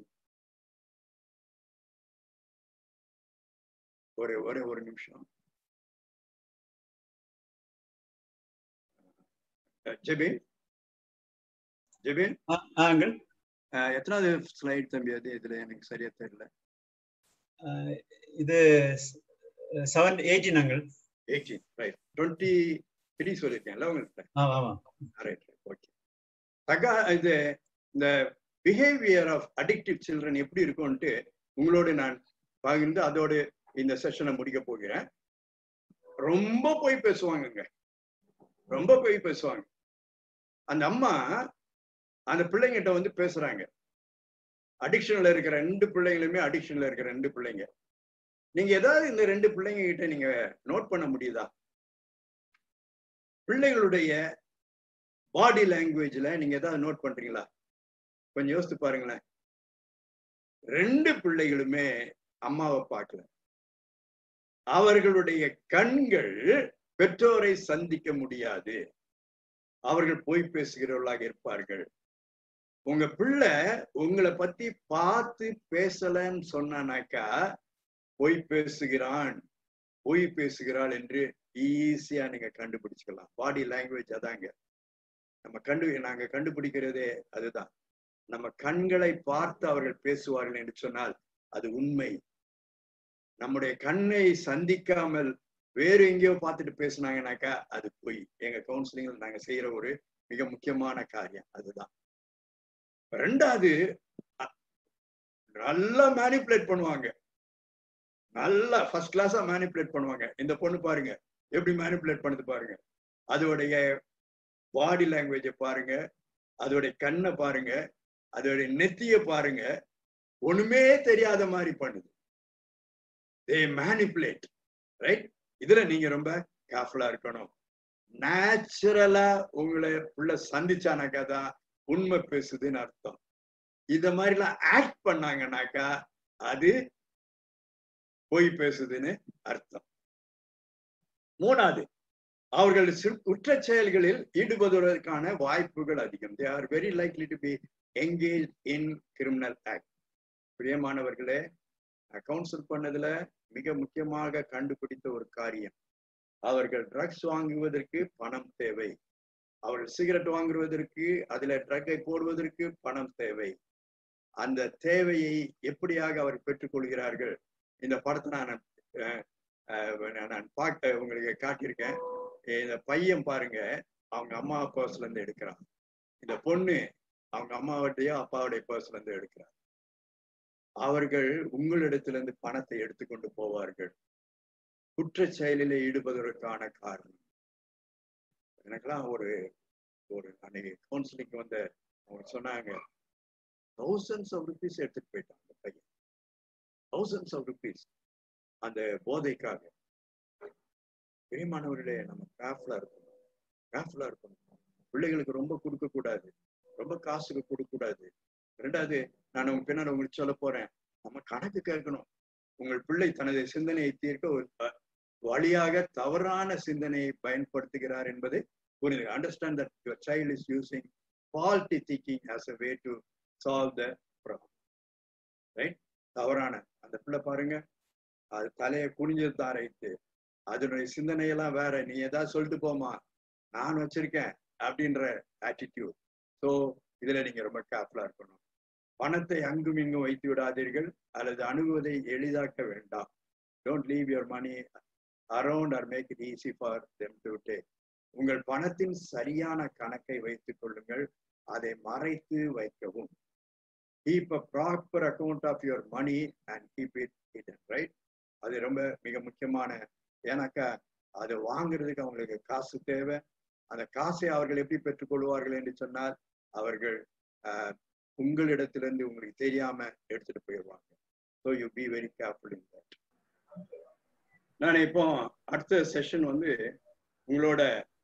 ஒரு ஒரே ஒரு நிமிஷம் அஹ், ஜெபின் ஜெபின் ஆ- ஆங்கள் அஹ், எத்தனாவது ஸ்லைட் தம்பி அது இதுல எனக்கு சரியா தெரியல அஹ் இது செவன் எயிட்டீன் ஆங்கள் எயிட்டீன் ரைட் டுவெண்ட்டி த்ரீ சொல்லியிருக்கேன்ல உங்களுக்கு ஆமா ஆமா ரைட் ஓகே தகா இது இந்த பிஹேவியர் ஆஃப் அடிக்டிவ் சில்ட்ரன் எப்படி இருக்கும்ட்டு உங்களோடு நான் பகிர்ந்து அதோடு இந்த செஷனை முடிக்க போகிறேன் ரொம்ப போய் பேசுவாங்கங்க ரொம்ப போய் பேசுவாங்க அந்த அம்மா அந்த பிள்ளைங்கிட்ட வந்து பேசுறாங்க அடிக்ஷன்ல இருக்கிற ரெண்டு பிள்ளைங்களுமே அடிக்ஷன்ல இருக்கிற ரெண்டு பிள்ளைங்க நீங்க ஏதாவது இந்த ரெண்டு பிள்ளைங்க கிட்ட நீங்க நோட் பண்ண முடியுதா பிள்ளைகளுடைய பாடி லாங்குவேஜ்ல நீங்க ஏதாவது நோட் பண்றீங்களா கொஞ்சம் யோசித்து பாருங்களேன் ரெண்டு பிள்ளைகளுமே அம்மாவை பார்க்கல அவர்களுடைய கண்கள் பெற்றோரை சந்திக்க முடியாது அவர்கள் பொய் பேசுகிறவர்களாக இருப்பார்கள் உங்க பிள்ளை உங்களை பத்தி பார்த்து பேசலன்னு சொன்னானாக்கா பொய் பேசுகிறான் பொய் பேசுகிறாள் என்று ஈஸியா நீங்க கண்டுபிடிச்சுக்கலாம் பாடி லாங்குவேஜ் அதாங்க நம்ம கண்டு நாங்க கண்டுபிடிக்கிறதே அதுதான் நம்ம கண்களை பார்த்து அவர்கள் பேசுவார்கள் என்று சொன்னால் அது உண்மை நம்முடைய கண்ணை சந்திக்காமல் வேறு எங்கேயோ பார்த்துட்டு பேசுனாங்கனாக்கா அது பொய் எங்க கவுன்சிலிங்ல நாங்க செய்யற ஒரு மிக முக்கியமான காரியம் அதுதான் ரெண்டாவது அ- நல்லா மேனிப்புலேட் பண்ணுவாங்க நல்லா ஃபர்ஸ்ட் கிளாஸா மேனிப்புலேட் பண்ணுவாங்க இந்த பொண்ணு பாருங்க எப்படி மேனிப்புலேட் பண்ணுது பாருங்க அதோடைய பாடி லாங்குவேஜை பாருங்க அதோடைய கண்ணை பாருங்க அதோடைய நெத்திய பாருங்க ஒண்ணுமே தெரியாத மாதிரி பண்ணுது தே மேனிப்புலேட் ரைட் இதுல நீங்க ரொம்ப கேர்ஃபுல்லா இருக்கணும் நேச்சுரலா உங்களை உள்ள சந்திச்சானாக்கா தான் உண்மை பேசுதுன்னு அர்த்தம் இத மாதிரிலாம் ஆக்ட் பண்ணாங்கன்னாக்கா அது பொய் பேசுதுன்னு அர்த்தம் மூணாவது அவர்கள் குற்ற செயல்களில் ஈடுபடுவதற்கான வாய்ப்புகள் அதிகம் they are very likely to be engage in criminal act பிரியமானவர்களே கவுன்சில் பண்ணதுல மிக முக்கியமாக கண்டுபிடித்த ஒரு காரியம் அவர்கள் ட்ரக்ஸ் வாங்குவதற்கு பணம் தேவை அவர்கள் சிகரெட் வாங்குவதற்கு அதுல ட்ரக்கை போடுவதற்கு பணம் தேவை அந்த தேவையை எப்படியாக அவர் பெற்றுக்கொள்கிறார்கள் இந்த படத்தை நான் நான் பார்க்க உங்களுக்கு காட்டியிருக்கேன் இந்த பையன் பாருங்க அவங்க அம்மா பர்ஸ்ல இருந்து எடுக்கிறான் இந்த பொண்ணு அவங்க அம்மாவுடைய அப்பாவுடைய பர்ஸ்ல இருந்து எடுக்கிறார் அவர்கள் உங்களிடத்திலிருந்து பணத்தை எடுத்துக்கொண்டு போவார்கள் குற்ற செயலிலே ஈடுபடுவதற்கான காரணம் எனக்கெல்லாம் ஒரு ஒரு அன்னைக்கு கவுன்சிலிங் வந்த அவங்க சொன்னாங்க தௌசண்ட்ஸ் ஆஃப் ருபீஸ் எடுத்துட்டு போயிட்டான் அந்த பையன் தௌசண்ட்ஸ் ஆஃப் ருபீஸ் அந்த போதைக்காக பெரியமானவர்களே நம்ம கிராஃப்டா இருக்கணும் கிராஃப்டா இருக்கணும் பிள்ளைகளுக்கு ரொம்ப கொடுக்க கூடாது ரொம்ப காசுக்கு கொடுக்க கூடாது ரெண்டாவது நான் உங்க பின்னாடி உங்களுக்கு சொல்ல போறேன் நம்ம கணக்கு கேட்கணும் உங்கள் பிள்ளை தனது சிந்தனையை தீர்க்க ஒரு வழியாக தவறான சிந்தனையை பயன்படுத்துகிறார் என்பதை புரிந்து understand that your child is using faulty thinking as a way to solve the problem right தவறான அந்த பிள்ளை பாருங்க அது தலையை குனிஞ்சது தான் ரைட்டு அதனுடைய சிந்தனையெல்லாம் வேற நீ ஏதாவது சொல்லிட்டு போமா நான் வச்சிருக்கேன் அப்படின்ற ஆட்டிடியூட் ஸோ இதுல நீங்க ரொம்ப கேர்ஃபுல்லா இருக்கணும் பணத்தை அங்கும் இங்கும் வைத்து விடாதீர்கள் அல்லது அணுகுவதை எளிதாக்க வேண்டாம் don't leave your money around or make it easy for them to take உங்கள் பணத்தின் சரியான கணக்கை வைத்துக் கொள்ளுங்கள் அதை மறைத்து வைக்கவும் keep a proper account of your money and keep it hidden right அது ரொம்ப மிக முக்கியமான ஏன்னாக்கா அதை வாங்குறதுக்கு அவங்களுக்கு காசு தேவை அந்த காசை அவர்கள் எப்படி பெற்றுக்கொள்வார்கள் என்று சொன்னால் அவர்கள் உங்களிடத்திலிருந்து உங்களுக்கு தெரியாம எடுத்துட்டு போயிடுவாங்க so you be very careful in that நான் இப்போ அடுத்த செஷன் வந்து உங்களோட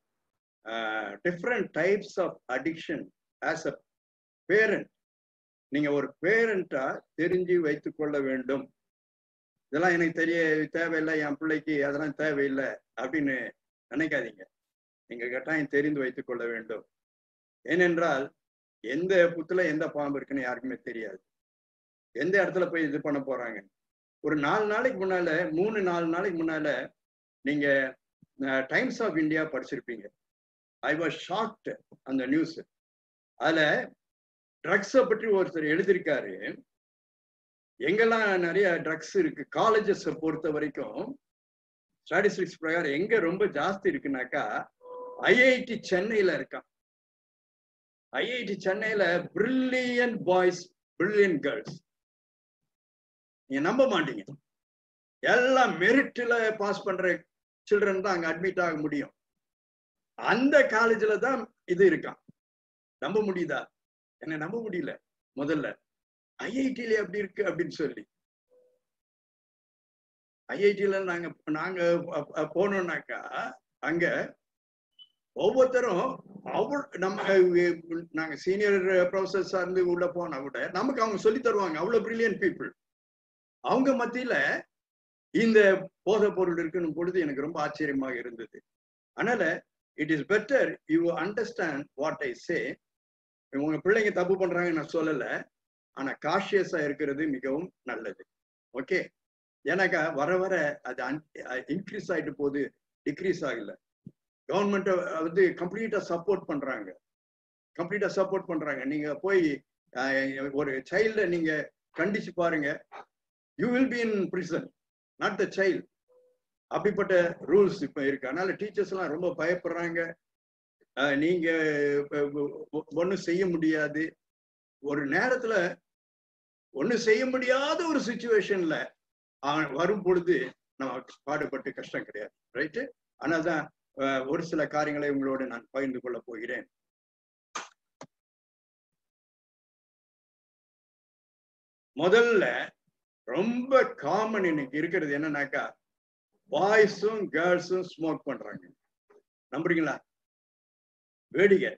different types of addiction as a parent நீங்க ஒரு பேரண்டா தெரிஞ்சு வைத்துக் கொள்ள வேண்டும் இதெல்லாம் எனக்கு தெரிய தேவையில்லை என் பிள்ளைக்கு அதெல்லாம் தேவையில்லை அப்படின்னு நினைக்காதீங்க நீங்க கட்டாயம் தெரிந்து வைத்துக் கொள்ள வேண்டும் ஏனென்றால் எந்த புத்துல எந்த பாம்பு இருக்குன்னு யாருக்குமே தெரியாது எந்த இடத்துல போய் இது பண்ண போறாங்க ஒரு நாலு நாளைக்கு முன்னால மூணு நாலு நாளைக்கு முன்னால நீங்க டைம்ஸ் ஆஃப் இந்தியா படிச்சிருப்பீங்க ஐ வாஸ் ஷாக்ட் அந்த நியூஸ் அதுல ட்ரக்ஸை பற்றி ஒருத்தர் எழுதியிருக்காரு எங்கெல்லாம் நிறைய ட்ரக்ஸ் இருக்கு காலேஜஸ் பொறுத்த வரைக்கும் ஸ்டாட்டிஸ்டிக்ஸ் பிரகாரம் எங்க ரொம்ப ஜாஸ்தி இருக்குனாக்கா ஐஐடி சென்னையில இருக்கான் ஐஐடி சென்னையில பிரில்லியன் பாய்ஸ் பிரில்லியன் கேர்ள்ஸ் நீங்க நம்ப மாட்டீங்க எல்லாம் மெரிட்ல பாஸ் பண்ற சில்ட்ரன் தான் அங்க அட்மிட் ஆக முடியும் அந்த காலேஜ்ல தான் இது இருக்கான் நம்ப முடியுதா என்ன நம்ப முடியல முதல்ல ஐஐடியில அப்படி இருக்கு அப்படின்னு சொல்லி ஐஐடியில நாங்க நாங்க போனோம்னாக்கா அங்க ஒவ்வொருத்தரும் அவள் நம்ம நாங்க சீனியர் ப்ரொஃபசர் சார்ந்து உள்ள போனா கூட நமக்கு அவங்க சொல்லி தருவாங்க அவ்வளவு பிரில்லியன் பீப்புள் அவங்க மத்தியில இந்த போதை பொருள் இருக்குன்னு பொழுது எனக்கு ரொம்ப ஆச்சரியமாக இருந்தது அதனால it is better you understand what I say உங்க பிள்ளைங்க தப்பு பண்றாங்க நான் சொல்லல ஆனா காஷியஸா இருக்கிறது மிகவும் நல்லது ஓகே ஏன்னாக்கா வர வர அது இன்க்ரீஸ் ஆயிட்டு போகுது டிக்ரீஸ் ஆகல கவர்மெண்ட்டை வந்து கம்ப்ளீட்டா சப்போர்ட் பண்றாங்க கம்ப்ளீட்டா சப்போர்ட் பண்றாங்க நீங்க போய் ஒரு சைல்ட நீங்க கண்டிச்சு பாருங்க you will be in prison not the child அப்படிப்பட்ட ரூல்ஸ் இப்ப இருக்கு அதனால டீச்சர்ஸ் எல்லாம் ரொம்ப பயப்படுறாங்க நீங்க ஒன்னும் செய்ய முடியாது ஒரு நேரத்துல ஒன்னும் செய்ய முடியாத ஒரு சுச்சுவேஷன்ல வரும் பொழுது நம்ம பாடுபட்டு கஷ்டம் கிடையாது ரைட்டு ஆனால்தான் ஒரு சில காரியங்களை உங்களோடு நான் பகிர்ந்து கொள்ள போகிறேன் முதல்ல ரொம்ப காமன் இன்னைக்கு இருக்கிறது என்னன்னாக்கா பாய்ஸும் கேர்ள்ஸும் ஸ்மோக் பண்றாங்க நம்புறீங்களா வேடிக்கை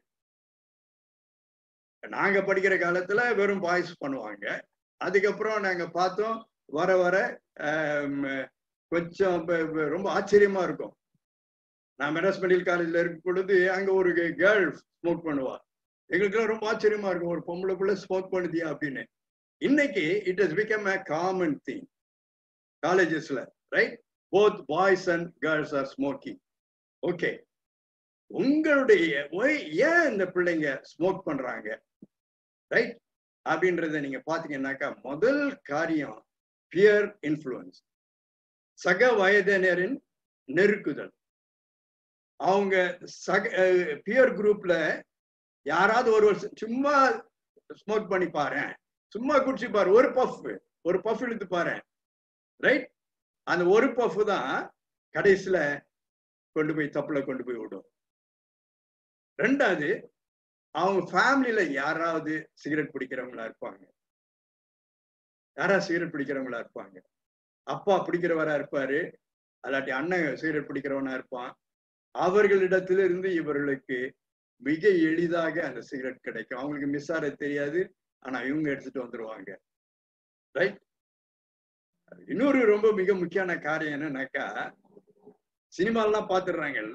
நாங்க படிக்கிற காலத்துல வெறும் பாய்ஸ் பண்ணுவாங்க அதுக்கப்புறம் நாங்க பார்த்தோம் வர வர ஆம், கொஞ்சம் ப- ப- ரொம்ப ஆச்சரியமா இருக்கும் நான் மெட்ராஸ் மெடிக்கல் காலேஜ்ல இருக்கும் பொழுது அங்க ஒரு கேர்ள் ஸ்மோக் பண்ணுவா எங்களுக்குலாம் ரொம்ப ஆச்சரியமா இருக்கும் ஒரு பொம்பளை புள்ள ஸ்மோக் பண்ணுதியா அப்படின்னு இன்னைக்கு it has become a common thing காலேஜஸ்ல right both boys and girls are smoking okay உங்களுடைய ஒய்- ஏன் இந்த பிள்ளைங்க ஸ்மோக் பண்றாங்க ரைட் அப்படின்றத நீங்க பாத்தீங்கன்னாக்கா முதல் காரியம் பியர் இன்ஃப்ளூயன்ஸ் சக வயதினரின் நெருக்குதல் அவங்க சக பியர் குரூப்ல யாராவது ஒரு வருஷம் சும்மா ஸ்மோக் பண்ணி பாரு சும்மா குடிச்சு பாரு ஒரு பஃப் ஒரு பஃப் இழுத்து பாரு ரைட் அந்த ஒரு பஃப் தான் கடைசியில கொண்டு போய் தப்புல கொண்டு போய் விடும் ரெண்டாவது அவங்க ஃபேமிலியில யாராவது சிகரெட் பிடிக்கிறவங்களா இருப்பாங்க யாராவது சிகரெட் பிடிக்கிறவங்களா இருப்பாங்க அப்பா பிடிக்கிறவரா இருப்பாரு அல்லாட்டி அண்ணன் சிகரெட் பிடிக்கிறவனா இருப்பான் அவர்களிடத்திலிருந்து இவர்களுக்கு மிக எளிதாக அந்த சிகரெட் கிடைக்கும் அவங்களுக்கு மிஸ் ஆறது தெரியாது ஆனா இவங்க எடுத்துட்டு வந்துருவாங்க ரைட் இன்னொரு ரொம்ப மிக முக்கியமான காரியம் என்னன்னாக்கா சினிமாலாம் பாத்துடுறாங்கல்ல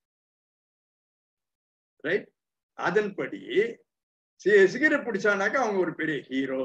ரைட் அதன்படி சி- சிகரெட் பிடிச்சானாக்கா அவங்க ஒரு பெரிய ஹீரோ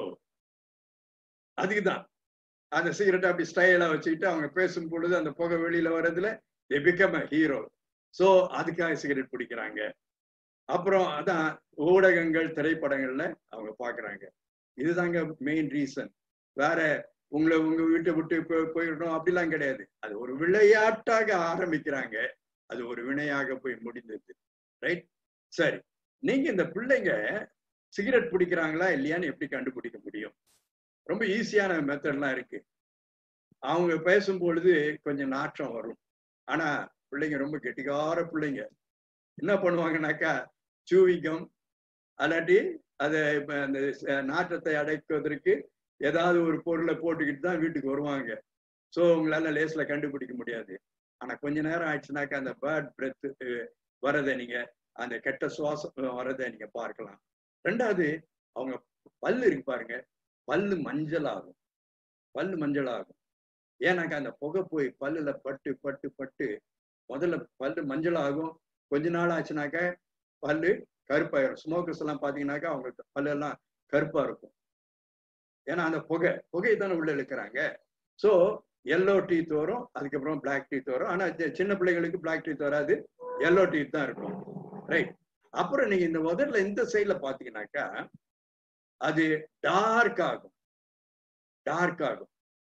அதுக்குதான் அந்த சிகரெட் அப்படி ஸ்டைலா வச்சுக்கிட்டு அவங்க பேசும் பொழுது அந்த புகை வெளியில வர்றதுல they become a hero so அதுக்காக சிகரெட் பிடிக்கிறாங்க அப்புறம் அதான் ஊடகங்கள் திரைப்படங்கள்ல அவங்க பாக்குறாங்க இதுதாங்க மெயின் ரீசன் வேற உங்களை உங்க வீட்டை விட்டு போ- போயிடணும் அப்படிலாம் கிடையாது அது ஒரு விளையாட்டாக ஆரம்பிக்கிறாங்க அது ஒரு வினையாக போய் முடிந்தது ரைட் சரி நீங்க இந்த பிள்ளைங்க சிகரெட் பிடிக்கிறாங்களா இல்லையான்னு எப்படி கண்டுபிடிக்க முடியும் ரொம்ப ஈஸியான மெத்தட்லாம் இருக்கு அவங்க பேசும் பொழுது கொஞ்சம் நாற்றம் வரும் ஆனா பிள்ளைங்க ரொம்ப கெட்டிக்கார பிள்ளைங்க என்ன பண்ணுவாங்கனாக்கா சூவிக்கம் அல்லாட்டி அதை இப்ப அந்த ச- நாற்றத்தை அடைப்பதற்கு ஏதாவது ஒரு பொருளை போட்டுக்கிட்டு தான் வீட்டுக்கு வருவாங்க ஸோ உங்களால லேஸ்ல கண்டுபிடிக்க முடியாது ஆனா கொஞ்ச நேரம் ஆயிடுச்சுனாக்கா அந்த பேர்ட் பிரெத் வரதை நீங்க அந்த கெட்ட சுவாசம் வரதை நீங்க பார்க்கலாம் ரெண்டாவது அவங்க பல்லு இருக்கு பாருங்க பல்லு மஞ்சள் ஆகும் பல்லு மஞ்சள் ஆகும் ஏன்னாக்கா அந்த புகை போய் பல்லுல பட்டு பட்டு பட்டு முதல்ல பல்லு மஞ்சள் ஆகும் கொஞ்ச நாள் ஆச்சுனாக்க பல்லு கருப்பாயிரும் ஸ்மோக்கர்ஸ் எல்லாம் பாத்தீங்கன்னாக்கா அவங்க பல்லு எல்லாம் கருப்பா இருக்கும் ஏன்னா அந்த புகை புகை தானே உள்ள இழுக்கிறாங்க ஸோ எல்லோ டீத் வரும் அதுக்கப்புறம் பிளாக் டீத் வரும் ஆனா சி- சின்ன பிள்ளைகளுக்கு பிளாக் டீத் வராது எல்லோ டீத் தான் இருக்கும் ரைட் அப்புறம் நீங்க இந்த முதல்ல இந்த சைட்ல பாத்தீங்கன்னாக்கா அது டார்க் ஆகும் டார்க் ஆகும்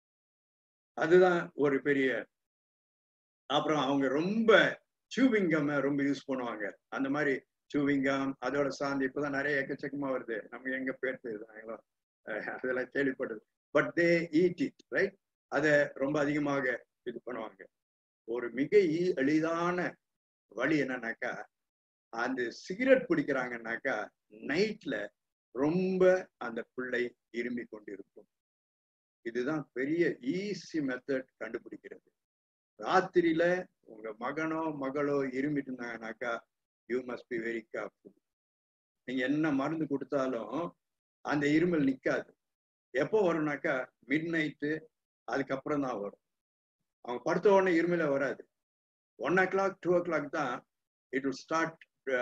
அதுதான் ஒரு பெரிய அப்புறம் அவங்க ரொம்ப சூவிங்கம் ரொம்ப யூஸ் பண்ணுவாங்க அந்த மாதிரி சூவிங்கம் அதோட சார்ந்து இப்பதான் நிறைய எக்கச்சக்கமா வருது நம்ம எங்க பேர் தெரியுதுங்களோ அதெல்லாம் கேள்விப்பட்டது but they eat it right அதை ரொம்ப அதிகமாக இது பண்ணுவாங்க ஒரு மிக ஈ- எளிதான வழி என்னன்னாக்கா அந்த சிகரெட் பிடிக்கிறாங்கன்னாக்கா நைட்ல ரொம்ப அந்த பிள்ளை இருமி கொண்டிருக்கும் இதுதான் பெரிய ஈஸி மெத்தட் கண்டுபிடிக்கிறது ராத்திரியில உங்க மகனோ மகளோ இருமிட்டு இருந்தாங்கனாக்கா you must be very careful நீங்க என்ன மருந்து கொடுத்தாலும் அந்த இருமல் நிக்காது எப்போ வரும்னாக்கா மிட் நைட்டு அதுக்கப்புறம் தான் வரும் அவங்க படுத்த உடனே இருமல வராது one o'clock two o'clock தான் இட் will ஸ்டார்ட்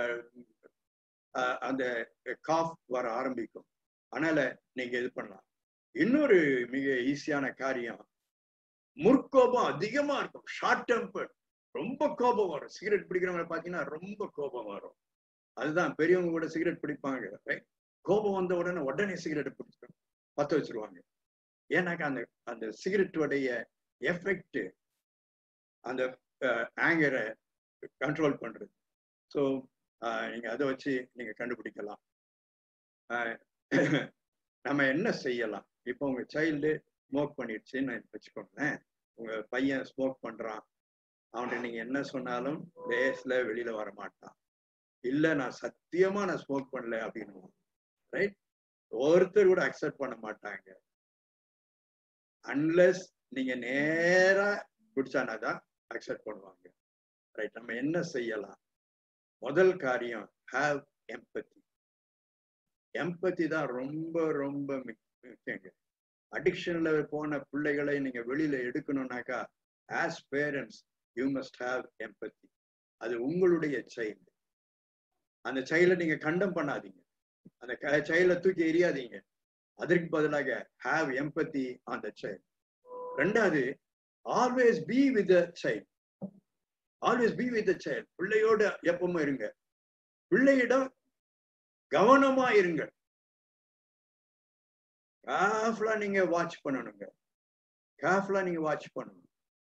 அந்த காஃப் வர ஆரம்பிக்கும் அதனால நீங்க இது பண்ணலாம் இன்னொரு மிக ஈஸியான காரியம் முற்கோபம் அதிகமா இருக்கும் ஷார்ட் டெம்பர் ரொம்ப கோபம் வரும் சிகரெட் பிடிக்கிறவங்க பாத்தீங்கன்னா ரொம்ப கோபம் வரும் அதுதான் பெரியவங்க கூட சிகரெட் பிடிப்பாங்க right? கோபம் வந்த உடனே உடனே சிகரெட் பிடிச்சிடும் பத்த வச்சிருவாங்க ஏன்னாக்கா அந்த அந்த சிகரெட்டுடைய எஃபெக்ட் அந்த ஆங்கரை கண்ட்ரோல் பண்றது ஸோ நீங்க அதை வச்சு நீங்க கண்டுபிடிக்கலாம் ஆஹ் நம்ம என்ன செய்யலாம் இப்போ உங்க சைல்டு ஸ்மோக் பண்ணிடுச்சுன்னு வச்சுக்கோங்களேன் உங்க பையன் ஸ்மோக் பண்றான் அவன்கிட்ட நீங்க என்ன சொன்னாலும் லேஸ்ல வெளியில வர மாட்டான் இல்ல நான் சத்தியமா நான் ஸ்மோக் பண்ணல அப்படின்னு ரைட் ஒருத்தர் கூட அக்செப்ட் பண்ண மாட்டாங்க அன்லெஸ் நீங்க நேரா குடிச்சானா தான் அக்செப்ட் பண்ணுவாங்க ரைட் நம்ம என்ன செய்யலாம் முதல் காரியம் ஹாவ் எம்பத்தி எம்பத்தி தான் ரொம்ப ரொம்ப முக்கியங்க அடிக்ஷன்ல போன பிள்ளைகளை நீங்க வெளியில எடுக்கணும்னாக்கா as parents you must have empathy அது உங்களுடைய சைல்டு அந்த சைல்டை நீங்க கண்டம் பண்ணாதீங்க அந்த சைல்டை தூக்கி எறியாதீங்க அதற்கு பதிலாக have empathy on the child ரெண்டாவது always be with child always be with child பிள்ளையோட எப்பவுமே இருங்க பிள்ளையிடம் கவனமா இருங்க கேர்ஃபுல்லா நீங்க வாட்ச் பண்ணணுங்க கேர்ஃபுல்லா நீங்க வாட்ச் பண்ணணும்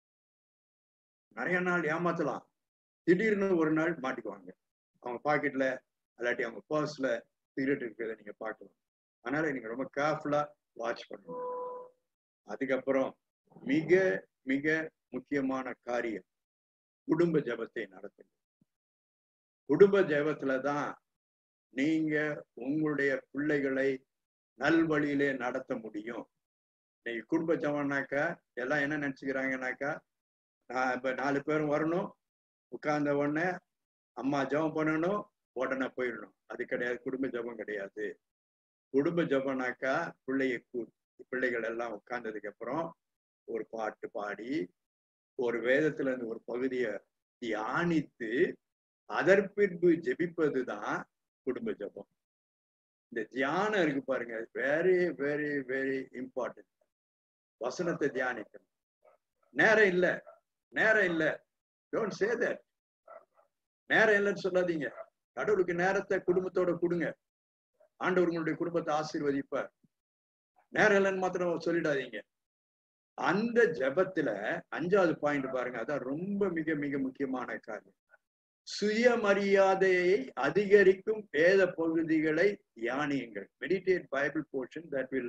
நிறைய நாள் ஏமாத்தலாம் திடீர்னு ஒரு நாள் மாட்டிக்குவாங்க அவங்க பாக்கெட்ல இல்லாட்டி அவங்க பர்ஸ்ல சிகரெட் இருக்கிறத நீங்க பார்க்கலாம் அதனால நீங்க ரொம்ப கேர்ஃபுல்லா வாட்ச் பண்ணணும் அதுக்கப்புறம் மிக மிக முக்கியமான காரியம் குடும்ப ஜபத்தை நடத்துங்க குடும்ப ஜபத்துல தான் நீங்க உங்களுடைய பிள்ளைகளை நல்வழியிலே நடத்த முடியும் இன்னைக்கு குடும்ப ஜபம்னாக்கா எல்லாம் என்ன நினைச்சுக்கிறாங்கனாக்கா நான் இப்ப நாலு பேரும் வரணும் உட்கார்ந்த உடனே அம்மா ஜபம் பண்ணணும் உடனே போயிடணும் அது கிடையாது குடும்ப ஜபம் கிடையாது குடும்ப ஜபம்னாக்கா பிள்ளைய பிள்ளைகள் எல்லாம் உட்கார்ந்ததுக்கு அப்புறம் ஒரு பாட்டு பாடி ஒரு வேதத்துல இருந்து ஒரு பகுதியை தியானித்து அதற்பின்பு ஜெபிப்பது தான் குடும்ப ஜபம் இந்த தியானம் இருக்கு பாருங்க வெரி வெரி வெரி இம்பார்ட்டன்ட் வசனத்தை தியானிக்கணும் நேரம் இல்ல நேரம் இல்ல டோன்ட் சே தட் நேரம் இல்லைன்னு சொல்லாதீங்க கடவுளுக்கு நேரத்தை குடும்பத்தோட கொடுங்க ஆண்டவர் உங்களுடைய குடும்பத்தை ஆசீர்வதிப்பார் நேரம் இல்லைன்னு மாத்திரம் சொல்லிடாதீங்க அந்த ஜபத்துல அஞ்சாவது பாயிண்ட் பாருங்க அதான் ரொம்ப மிக மிக முக்கியமான காரியம் சுயமரியாதையை அதிகரிக்கும் வேத பகுதிகளை தியானியுங்கள் meditate Bible portion that will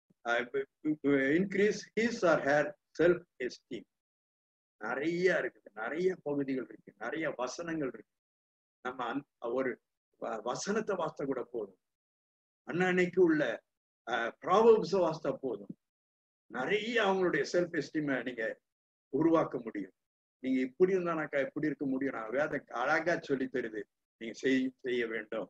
increase his or her self esteem நிறைய இருக்குது நிறைய பகுதிகள் இருக்கு நிறைய வசனங்கள் இருக்கு நம்ம ஒரு வசனத்தை வாசித்த கூட போதும் அன்னன்னைக்கு உள்ள ப்ராபம்ஸை வாசித்தா போதும் நிறைய அவங்களுடைய செல்ஃப் எஸ்டீமை நீங்க உருவாக்க முடியும் நீங்க இப்படி இருந்தானாக்கா இப்படி இருக்க முடியும் நான் வேத அழகா சொல்லி தருது நீங்க செய் செய்ய வேண்டும்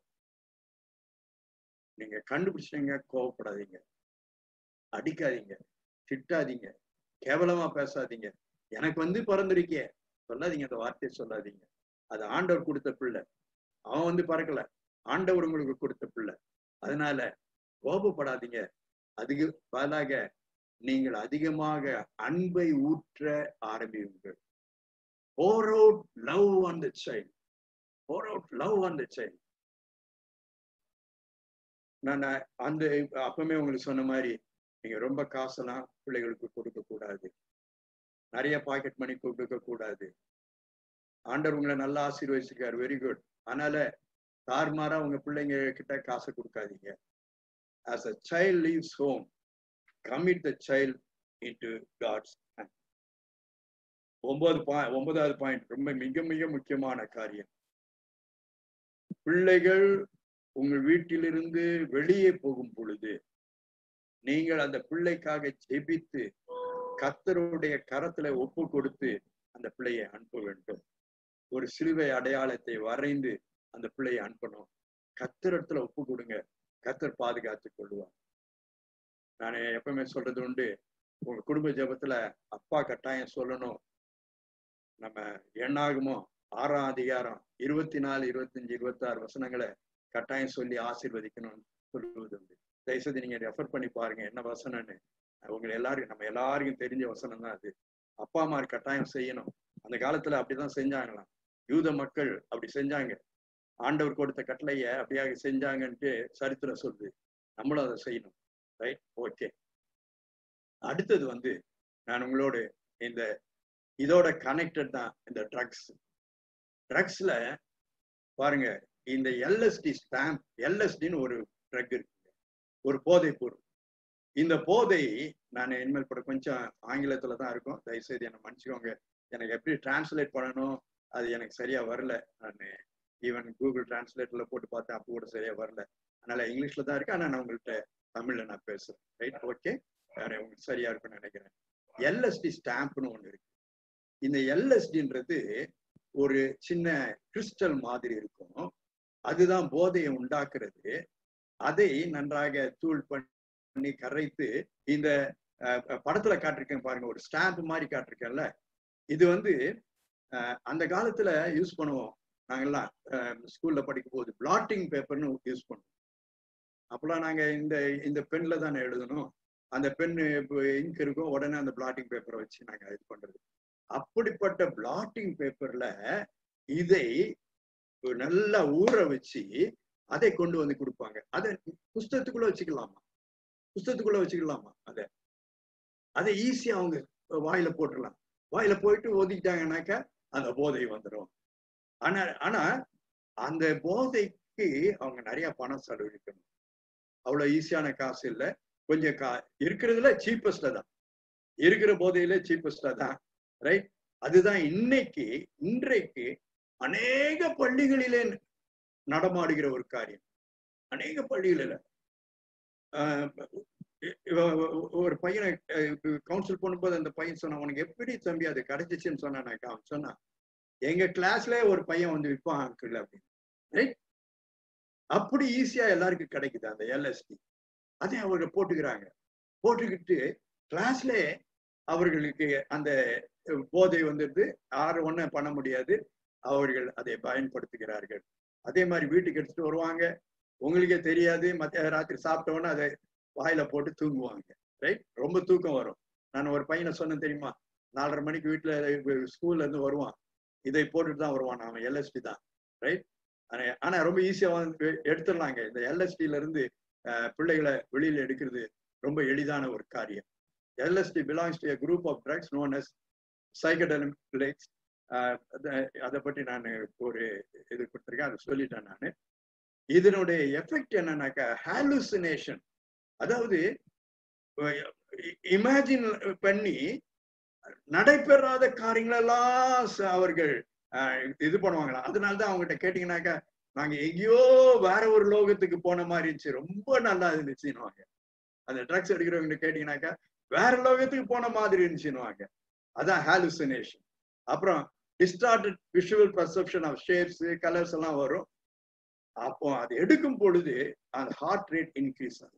நீங்க கண்டுபிடிச்சீங்க கோவப்படாதீங்க அடிக்காதீங்க திட்டாதீங்க கேவலமா பேசாதீங்க எனக்கு வந்து பிறந்திருக்கே சொல்லாதீங்க அந்த வார்த்தையை சொல்லாதீங்க அது ஆண்டவர் கொடுத்த பிள்ளை அவன் வந்து பறக்கல ஆண்டவர் உங்களுக்கு கொடுத்த பிள்ளை அதனால கோபப்படாதீங்க அதுக்கு பதிலாக நீங்கள் அதிகமாக அன்பை ஊற்ற ஆரம்பியுங்கள் pour out love on the child pour out love on the child நான் அந்த அப்பவுமே உங்களுக்கு சொன்ன மாதிரி நீங்க ரொம்ப காசெல்லாம் பிள்ளைகளுக்கு கொடுக்க கூடாது நிறைய பாக்கெட் மணி கொடுக்க கூடாது ஆண்டவர் உங்களை நல்லா ஆசீர்வதிச்சிருக்காரு வெரி குட் அதனால தார்மாரா உங்க பிள்ளைங்க கிட்ட காசை கொடுக்காதீங்க as a child leaves home commit the child in to God's ஒன்பது பாய் ஒன்பதாவது பாயிண்ட் ரொம்ப மிக மிக முக்கியமான காரியம் பிள்ளைகள் உங்கள் வீட்டிலிருந்து வெளியே போகும் பொழுது நீங்கள் அந்த பிள்ளைக்காக ஜெபித்து கத்தருடைய கரத்துல ஒப்பு கொடுத்து அந்த பிள்ளையை அனுப்ப வேண்டும் ஒரு சிலுவை அடையாளத்தை வரைந்து அந்த பிள்ளையை அனுப்பணும் கத்திரத்துல ஒப்பு கொடுங்க கத்தர் பாதுகாத்து கொள்வார் நான் எப்பவுமே சொல்றது உண்டு உங்க குடும்ப ஜபத்துல அப்பா கட்டாயம் சொல்லணும் நம்ம எண்ணாகுமோ ஆறாம் அதிகாரம் இருபத்தி நாலு இருபத்தஞ்சு இருபத்தி ஆறு வசனங்களை கட்டாயம் சொல்லி ஆசீர்வதிக்கணும்னு சொல்லுவது உண்டு தயவுசெய்து நீங்க ரெஃபர் பண்ணி பாருங்க என்ன வசனம்னு உங்களை எல்லாருக்கும் நம்ம எல்லாருக்கும் தெரிஞ்ச வசனம் தான் அது அப்பா அம்மா கட்டாயம் செய்யணும் அந்த காலத்துல அப்படிதான் செஞ்சாங்களாம் யூத மக்கள் அப்படி செஞ்சாங்க ஆண்டவர் கொடுத்த கட்டளைய அப்படியாக செஞ்சாங்கன்ட்டு சரித்திரம் சொல்லுது நம்மளும் அதை செய்யணும் ரைட் ஓகே அடுத்தது வந்து நான் உங்களோட இந்த இதோட கனெக்டட் தான் இந்த ட்ரக்ஸ் ட்ரக்ஸ்ல பாருங்க இந்த எல்எஸ்டி ஸ்டாம்ப் எல்எஸ்டின்னு ஒரு ட்ரக் இருக்கு ஒரு போதை பொருள் இந்த போதை நான் இனிமேல் கூட கொஞ்சம் ஆங்கிலத்துல தான் இருக்கும் தயவுசெய்து என்னை மன்னிச்சுக்கோங்க எனக்கு எப்படி டிரான்ஸ்லேட் பண்ணணும் அது எனக்கு சரியா வரல நான் ஈவன் கூகுள் டிரான்ஸ்லேட்டர்ல போட்டு பார்த்தேன் அப்போ கூட சரியா வரல அதனால இங்கிலீஷ்ல தான் இருக்கு ஆனா நான் உங்கள்கிட்ட தமிழ்ல நான் பேசுறேன் ரைட் ஓகே வேற உங்களுக்கு சரியா இருக்கும்னு நினைக்கிறேன் எல்எஸ்டி ஸ்டாம்ப்னு ஒண்ணு இருக்கு இந்த எல்எஸ்டின்றது ஒரு சின்ன கிறிஸ்டல் மாதிரி இருக்கும் அதுதான் போதையை உண்டாக்குறது அதை நன்றாக தூள் பண்ணி கரைத்து இந்த அஹ், படத்துல காட்டிருக்கேன் பாருங்க ஒரு ஸ்டாம்ப் மாதிரி காட்டிருக்கேன்ல இது வந்து அஹ், அந்த காலத்துல யூஸ் பண்ணுவோம் நாங்கெல்லாம் ஸ்கூல்ல படிக்கும் போது பிளாட்டிங் பேப்பர்னு யூஸ் பண்ணுவோம் அப்பெல்லாம் நாங்க இந்த இந்த பென்ல தானே எழுதணும் அந்த பென் இங்க் இருக்கும் உடனே அந்த பிளாட்டிங் பேப்பரை வச்சு நாங்க இது பண்றது அப்படிப்பட்ட பிளாட்டிங் பேப்பர்ல இதை நல்லா ஊற வச்சு அதை கொண்டு வந்து கொடுப்பாங்க அதை புஸ்தகத்துக்குள்ள வச்சுக்கலாமா புஸ்தகத்துக்குள்ள வச்சுக்கலாமா அதை அதை ஈஸியா அவங்க வாயில போட்டுடலாம் வாயில போயிட்டு ஒதுக்கிட்டாங்கன்னாக்கா அந்த போதை வந்துடும் ஆனா ஆனா அந்த போதைக்கு அவங்க நிறைய பணம் செலவழிக்கணும் அவ்வளவு ஈஸியான காசு இல்லை கொஞ்சம் கா இருக்கிறதுல சீப்பஸ்ட்ல தான் இருக்கிற போதையில சீப்பஸ்ட்ல தான் ரைட் அதுதான் இன்னைக்கு இன்றைக்கு அநேக பள்ளிகளிலே நடமாடுகிற ஒரு காரியம் அநேக பள்ளிகளில ஆஹ் ஒரு பையனை கவுன்சில் பண்ணும்போது அந்த பையன் சொன்னான் உனக்கு எப்படி தம்பி அது கிடைச்சிச்சுன்னு சொன்னானாக்கா அவன் சொன்னான் எங்க கிளாஸ்ல ஒரு பையன் வந்து விற்பான் அங்கிள் அப்படின்னு ரைட் அப்படி ஈஸியா எல்லாருக்கும் கிடைக்குது அந்த எல்எஸ்டி அதை அவங்க போட்டுக்கிறாங்க போட்டுக்கிட்டு கிளாஸ்ல அவர்களுக்கு அந்த போதை வந்துட்டு யாரு ஒன்றும் பண்ண முடியாது அவர்கள் அதை பயன்படுத்துகிறார்கள் அதே மாதிரி வீட்டுக்கு எடுத்துட்டு வருவாங்க உங்களுக்கே தெரியாது மத்திய ராத்திரி சாப்பிட்ட உடனே அதை வாயில போட்டு தூங்குவாங்க ரைட் ரொம்ப தூக்கம் வரும் நான் ஒரு பையனை சொன்னேன் தெரியுமா நாலரை மணிக்கு வீட்டுல ஸ்கூல்ல இருந்து வருவான் இதை போட்டுட்டு தான் வருவான் அவன் எல்எஸ்டி தான் ரைட் ஆனா ரொம்ப ஈஸியா வந்து எடுத்துடலாங்க இந்த எல்எஸ்டில இருந்து பிள்ளைகளை வெளியில எடுக்கிறது ரொம்ப எளிதான ஒரு காரியம் LSD belongs to group of drugs known as psychedelics அதை பற்றி நான் ஒரு இது கொடுத்துருக்கேன் அதை சொல்லிட்டேன் நான் இதனுடைய எஃபெக்ட் என்னன்னாக்கா ஹாலுசினேஷன் அதாவது இமேஜின் பண்ணி நடைபெறாத காரியங்களெல்லாம் அவர்கள் இது பண்ணுவாங்களாம் அதனாலதான் அவங்ககிட்ட கேட்டீங்கன்னாக்கா நாங்க எங்கேயோ வேற ஒரு லோகத்துக்கு போன மாதிரி இருந்துச்சு ரொம்ப நல்லா இருந்துச்சுன்னுவாங்க அந்த ட்ரக்ஸ் எடுக்கிறவங்க கேட்டீங்கன்னாக்கா வேற லோகத்துக்கு போன மாதிரி இருந்துச்சுன்னுவாங்க அதான் ஹாலுசினேஷன் அப்புறம் distorted visual perception of shapes colours எல்லாம் வரும் அப்போ அது எடுக்கும் பொழுது அந்த ஹார்ட் ரேட் இன்க்ரீஸ் ஆகும்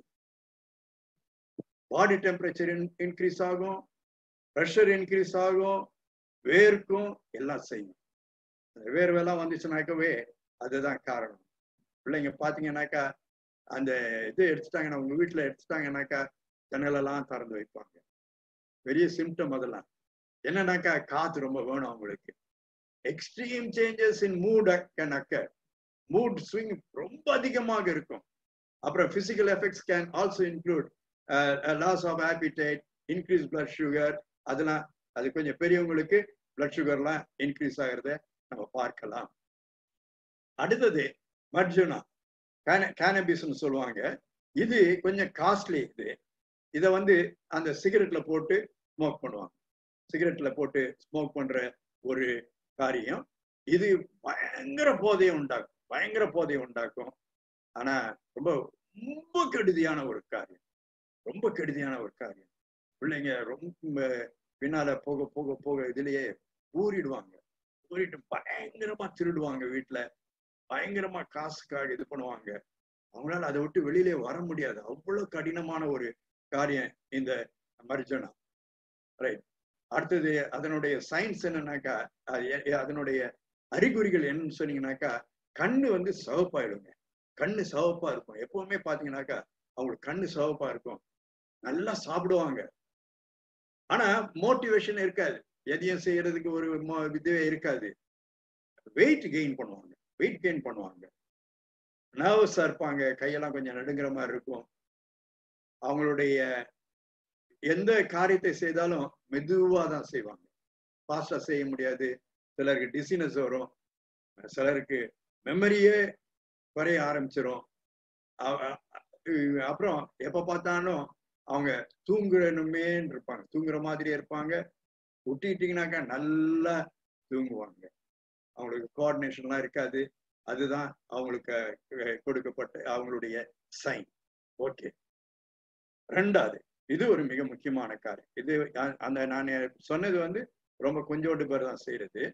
பாடி டெம்பரேச்சர் இன்க்ரீஸ் ஆகும் ப்ரெஷர் இன்க்ரீஸ் ஆகும் வேர்க்கும் எல்லாம் செய்யும் வேர்வெல்லாம் வந்துச்சுனாக்கவே அதுதான் காரணம் பிள்ளைங்க பார்த்தீங்கன்னாக்கா அந்த இது எடுத்துட்டாங்கன்னா உங்க வீட்டுல எடுத்துட்டாங்கன்னாக்கா ஜன்னலெல்லாம் திறந்து வைப்பாங்க பெரிய சிம்டம் அதெல்லாம் என்னன்னாக்கா காத்து ரொம்ப வேணும் அவங்களுக்கு extreme changes in mood can occur mood swing ரொம்ப அதிகமாக இருக்கும் அப்புறம் physical effects can also include loss of appetite increase blood sugar அதெல்லாம் அது கொஞ்சம் பெரியவங்களுக்கு பிளட் சுகர்லாம் இன்க்ரீஸ் ஆகிறத நம்ம பார்க்கலாம் அடுத்தது மர்ஜுனா கேனபிஸ்ன்னு சொல்லுவாங்க இது கொஞ்சம் காஸ்ட்லி இது இதை வந்து அந்த சிகரெட்ல போட்டு ஸ்மோக் பண்ணுவாங்க சிகரெட்ல போட்டு ஸ்மோக் பண்ற ஒரு காரியம் இது பயங்கர போதையை உண்டாக்கும் பயங்கர போதையை உண்டாக்கும் ஆனா ரொம்ப ரொம்ப கெடுதியான ஒரு காரியம் ரொம்ப கெடுதியான ஒரு காரியம் பிள்ளைங்க ரொம்ப பின்னால போக போக போக இதுலயே ஊறிடுவாங்க ஊறிட்டு பயங்கரமா திருடுவாங்க வீட்டுல பயங்கரமா காசுக்காக இது பண்ணுவாங்க அவங்களால அதை விட்டு வெளியிலே வர முடியாது அவ்வளவு கடினமான ஒரு காரியம் இந்த மர்ஜனா ரைட் அடுத்தது அதனுடைய சயின்ஸ் என்னன்னாக்கா அதனுடைய அறிகுறிகள் என்னன்னு சொன்னீங்கன்னாக்கா கண்ணு வந்து சிவப்பாயிடுங்க கண்ணு சிவப்பா இருக்கும் எப்பவுமே பாத்தீங்கன்னாக்கா அவங்களுக்கு கண்ணு சிவப்பா இருக்கும் நல்லா சாப்பிடுவாங்க ஆனா மோட்டிவேஷன் இருக்காது எதையும் செய்யறதுக்கு ஒரு இதுவே இருக்காது வெயிட் கெயின் பண்ணுவாங்க வெயிட் கெயின் பண்ணுவாங்க நர்வஸா இருப்பாங்க கையெல்லாம் கொஞ்சம் நடுங்கிற மாதிரி இருக்கும் அவங்களுடைய எந்த காரியத்தை செய்தாலும் மெதுவா தான் செய்வாங்க ஃபாஸ்டா செய்ய முடியாது சிலருக்கு டிசினஸ் வரும் சிலருக்கு மெமரியே குறைய ஆரம்பிச்சிடும் அப்புறம் எப்ப பார்த்தாலும் அவங்க தூங்குறனுமேன்னு இருப்பாங்க தூங்குற மாதிரியே இருப்பாங்க விட்டுக்கிட்டீங்கன்னாக்கா நல்லா தூங்குவாங்க அவங்களுக்கு கோஆர்டினேஷன்லாம் இருக்காது அதுதான் அவங்களுக்கு கொடுக்கப்பட்ட அவங்களுடைய சைன் ஓகே ரெண்டாவது இது ஒரு மிக முக்கியமான காரியம் இது அந்த நான் சொன்னது வந்து ரொம்ப கொஞ்சோண்டு பேர் தான் செய்யறது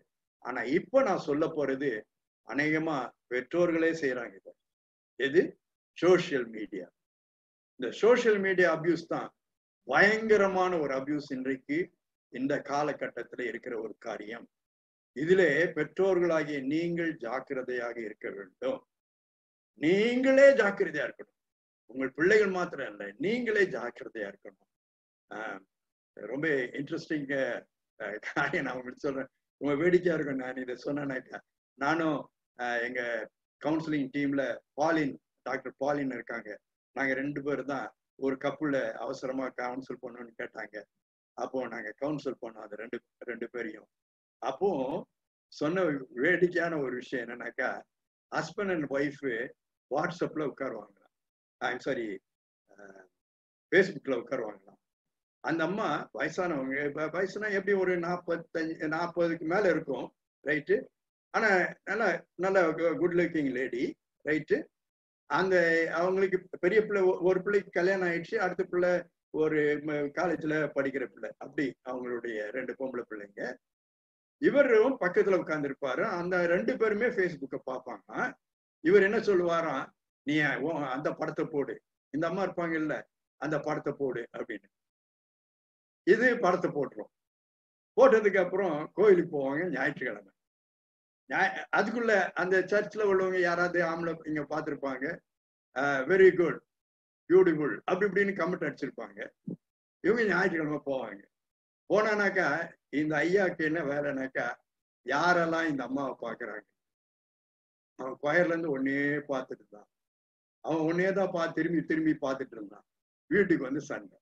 ஆனா இப்ப நான் சொல்ல போறது அநேகமா பெற்றோர்களே செய்யறாங்க இதை எது சோசியல் மீடியா இந்த சோசியல் மீடியா அபியூஸ் தான் பயங்கரமான ஒரு அபியூஸ் இன்றைக்கு இந்த காலகட்டத்துல இருக்கிற ஒரு காரியம் இதிலே பெற்றோர்களாகிய நீங்கள் ஜாக்கிரதையாக இருக்க வேண்டும் நீங்களே ஜாக்கிரதையா இருக்கணும் உங்கள் பிள்ளைகள் மாத்திரம் இல்லை நீங்களே ஜாக்கிரதையா இருக்கணும் ஆஹ் ரொம்ப இன்ட்ரெஸ்டிங் காரியம் நான் உங்களுக்கு சொல்றேன் ரொம்ப வேடிக்கையா இருக்கும் நான் இதை சொன்னேன்னாக்கா நானும் ஆஹ் எங்க கவுன்சிலிங் டீம்ல பாலின் டாக்டர் பாலின் இருக்காங்க நாங்க ரெண்டு பேர் தான் ஒரு கப்புல அவசரமா கவுன்சில் பண்ணணும்னு கேட்டாங்க அப்போ நாங்க கவுன்சில் பண்ணோம் அது ரெண்டு ரெண்டு பேரையும் அப்போ சொன்ன வேடிக்கையான ஒரு விஷயம் என்னன்னாக்கா ஹஸ்பண்ட் அண்ட் ஒய்ஃப் வாட்ஸ்அப்ல உட்காருவாங்களாம் ஐம் சாரி ஃபேஸ்புக்ல உட்காருவாங்களாம் அந்த அம்மா வயசானவங்க இப்ப வயசுனா எப்படி ஒரு நாற்பத்தஞ்சு நாற்பதுக்கு மேல இருக்கும் ரைட்டு ஆனா நல்ல நல்ல குட் லுக்கிங் லேடி ரைட்டு அந்த அவங்களுக்கு பெரிய பிள்ளை ஒரு பிள்ளைக்கு கல்யாணம் ஆயிடுச்சு அடுத்த பிள்ளை ஒரு காலேஜ்ல படிக்கிற பிள்ளை அப்படி அவங்களுடைய ரெண்டு பொம்பளை பிள்ளைங்க இவரும் பக்கத்துல உட்கார்ந்துருப்பாரு அந்த ரெண்டு பேருமே ஃபேஸ்புக்கை பார்ப்பாங்க இவர் என்ன சொல்லுவாராம் நீ அந்த படத்தை போடு இந்த அம்மா இருப்பாங்க இல்ல அந்த படத்தை போடு அப்படின்னு இது படத்தை போட்டுரும் போட்டதுக்கு அப்புறம் கோயிலுக்கு போவாங்க ஞாயிற்றுக்கிழமை அதுக்குள்ள அந்த சர்ச்சில் உள்ளவங்க யாராவது ஆம்பளை இங்க பார்த்துருப்பாங்க வெரி குட் பியூட்டிஃபுல் அப்படி இப்படின்னு கமெண்ட் அடிச்சிருப்பாங்க இவங்க ஞாயிற்றுக்கிழமை போவாங்க போனானாக்கா இந்த ஐயாக்கு என்ன வேலைனாக்கா யாரெல்லாம் இந்த அம்மாவை பாக்குறாங்க அவன் கொயர்ல இருந்து ஒன்னே பார்த்துட்டு இருந்தான் அவன் ஒன்னே தான் பார்த்து திரும்பி திரும்பி பார்த்துட்டு இருந்தான் வீட்டுக்கு வந்து சண்டை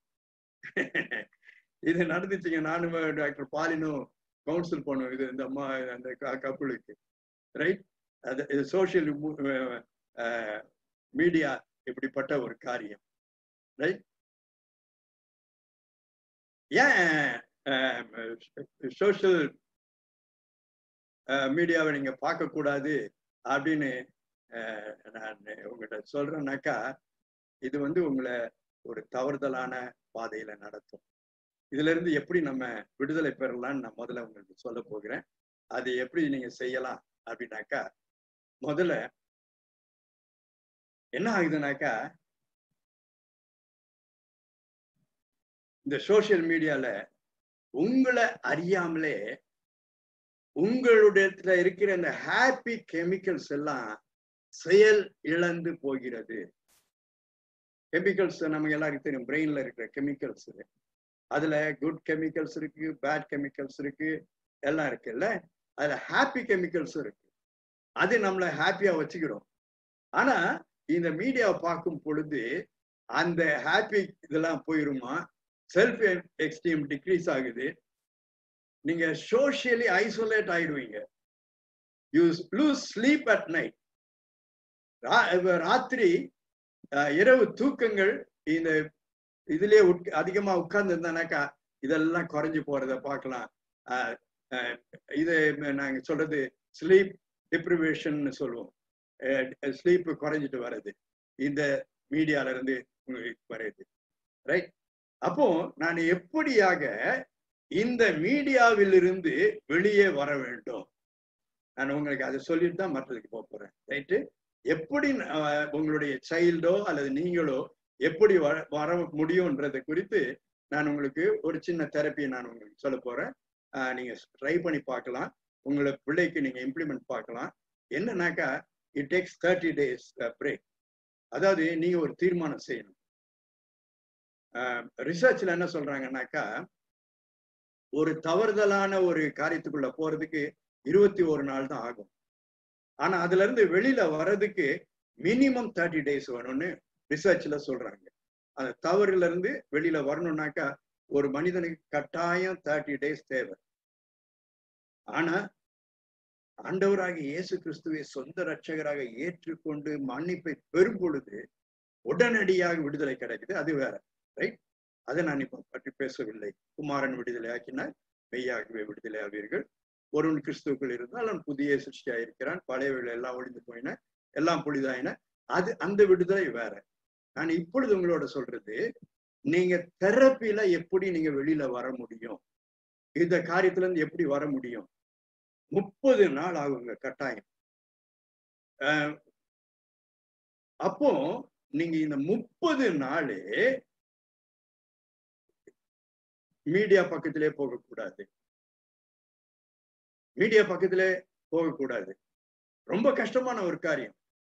இது நடந்துச்சுங்க நானும் டாக்டர் பாலினும் கவுன்சில் பண்ணுவோம் இது இந்த அம்மா அந்த கப்புளுக்கு ரைட் அது இது சோசியல் மீடியா இப்படிப்பட்ட ஒரு காரியம் ரைட் ஏன் சோசியல் மீடியாவை நீங்க பார்க்க கூடாது அப்படின்னு நான் உங்கள்கிட்ட சொல்றேன்னாக்கா இது வந்து உங்களை ஒரு தவறுதலான பாதையில நடத்தும் இதுல இருந்து எப்படி நம்ம விடுதலை பெறலாம்னு நான் முதல்ல உங்களுக்கு சொல்ல போகிறேன் அது எப்படி நீங்க செய்யலாம் அப்படின்னாக்கா முதல்ல என்ன ஆகுதுனாக்கா இந்த சோசியல் மீடியால உங்களை அறியாமலே உங்களுடைய இருக்கிற இந்த ஹாப்பி கெமிக்கல்ஸ் எல்லாம் செயல் இழந்து போகிறது கெமிக்கல்ஸ் நமக்கு எல்லாருக்கும் தெரியும் பிரெயின்ல இருக்கிற கெமிக்கல்ஸ் அதுல குட் கெமிக்கல்ஸ் இருக்கு பேட் கெமிக்கல்ஸ் இருக்கு எல்லாம் இருக்குல்ல அதுல ஹாப்பி கெமிக்கல்ஸ் இருக்கு அது நம்மளை ஹாப்பியா வச்சுக்கிறோம் ஆனா இந்த மீடியாவை பார்க்கும் பொழுது அந்த ஹாப்பி இதெல்லாம் போயிருமா செல்ஃப் எக்ஸ்டீம் டிக்ரீஸ் ஆகுது நீங்க சோசியலி ஐசோலேட் ஆயிடுவீங்க you lose sleep at night ராத்திரி இரவு தூக்கங்கள் இந்த இதுலயே உட் அதிகமா உட்கார்ந்து இருந்தானாக்கா இதெல்லாம் குறைஞ்சு போறத பார்க்கலாம் இது நாங்க சொல்றது ஸ்லீப் டிப்ரிவேஷன் சொல்லுவோம் ஸ்லீப் குறைஞ்சிட்டு வர்றது இந்த மீடியால இருந்து வருது ரைட் அப்போ நான் எப்படியாக இந்த மீடியாவிலிருந்து வெளியே வர வேண்டும் நான் உங்களுக்கு அதை சொல்லிட்டு தான் மற்றதுக்கு போக போறேன் ரைட்டு எப்படி உங்களுடைய சைல்டோ அல்லது நீங்களோ எப்படி வர வர முடியும்ன்றதை குறித்து நான் உங்களுக்கு ஒரு சின்ன தெரப்பியை நான் உங்களுக்கு சொல்ல போறேன் நீங்க ட்ரை பண்ணி பார்க்கலாம் உங்களை பிள்ளைக்கு நீங்க இம்ப்ளிமெண்ட் பார்க்கலாம் என்னன்னாக்கா it takes thirty days break அதாவது நீங்க ஒரு தீர்மானம் செய்யணும் ரிசர்ச்ல என்ன சொல்றாங்கன்னாக்கா ஒரு தவறுதலான ஒரு காரியத்துக்குள்ள போறதுக்கு இருபத்தி ஒரு நாள் தான் ஆகும் ஆனா அதுல இருந்து வெளியில வர்றதுக்கு மினிமம் தேர்ட்டி டேஸ் வேணும்னு ரிசர்ச்ல சொல்றாங்க அந்த தவறுல இருந்து வெளியில வரணும்னாக்கா ஒரு மனிதனுக்கு கட்டாயம் தேர்ட்டி டேஸ் தேவை ஆனா ஆண்டவராக இயேசு கிறிஸ்துவை சொந்த ரட்சகராக ஏற்றுக்கொண்டு மன்னிப்பை பெறும் பொழுது உடனடியாக விடுதலை கிடைக்குது அது வேற ரைட் அதை நான் இப்ப பற்றி பேசவில்லை குமாரன் விடுதலை ஆக்கினார் மெய்யாகவே விடுதலை ஆவீர்கள் ஒருவன் கிறிஸ்துக்கள் இருந்தால் அவன் புதிய சிருஷ்டியா இருக்கிறான் பழையவைகள் எல்லாம் ஒழிந்து போயின எல்லாம் புனிதாயின அது அந்த விடுதலை வேற நான் இப்பொழுது உங்களோட சொல்றது நீங்க தெரப்பில எப்படி நீங்க வெளியில வர முடியும் இந்த காரியத்துல இருந்து எப்படி வர முடியும் முப்பது நாள் ஆகுங்க கட்டாயம் அஹ், அப்போ நீங்க இந்த முப்பது நாளே மீடியா பக்கத்திலே போகக்கூடாது மீடியா பக்கத்திலே போகக்கூடாது ரொம்ப கஷ்டமான ஒரு காரியம்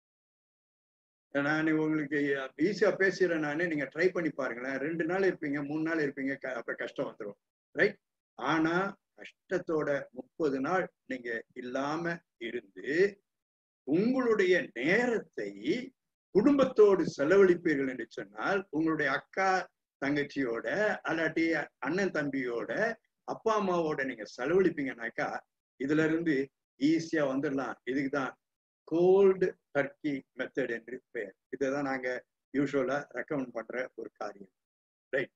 நான் உங்களுக்கு ஈஸியா பேசுறேன் நானு நீங்க ட்ரை பண்ணி பாருங்களேன் ரெண்டு நாள் இருப்பீங்க மூணு நாள் இருப்பீங்க க- அப்ப கஷ்டம் வந்துடும் ரைட் ஆனா கஷ்டத்தோட முப்பது நாள் நீங்க இல்லாம இருந்து உங்களுடைய நேரத்தை குடும்பத்தோடு செலவழிப்பீர்கள் என்று சொன்னால் உங்களுடைய அக்கா தங்கச்சியோட அல்லாட்டி அண்ணன் தம்பியோட அப்பா அம்மாவோட நீங்க செலவழிப்பீங்கன்னாக்கா இதுல இருந்து ஈஸியா வந்துடலாம் இதுக்குதான் கோல்டு டர்க்கி மெத்தட் என்று பெயர் இதுதான் நாங்க யூஸ்வலா ரெக்கமெண்ட் பண்ற ஒரு காரியம் ரைட்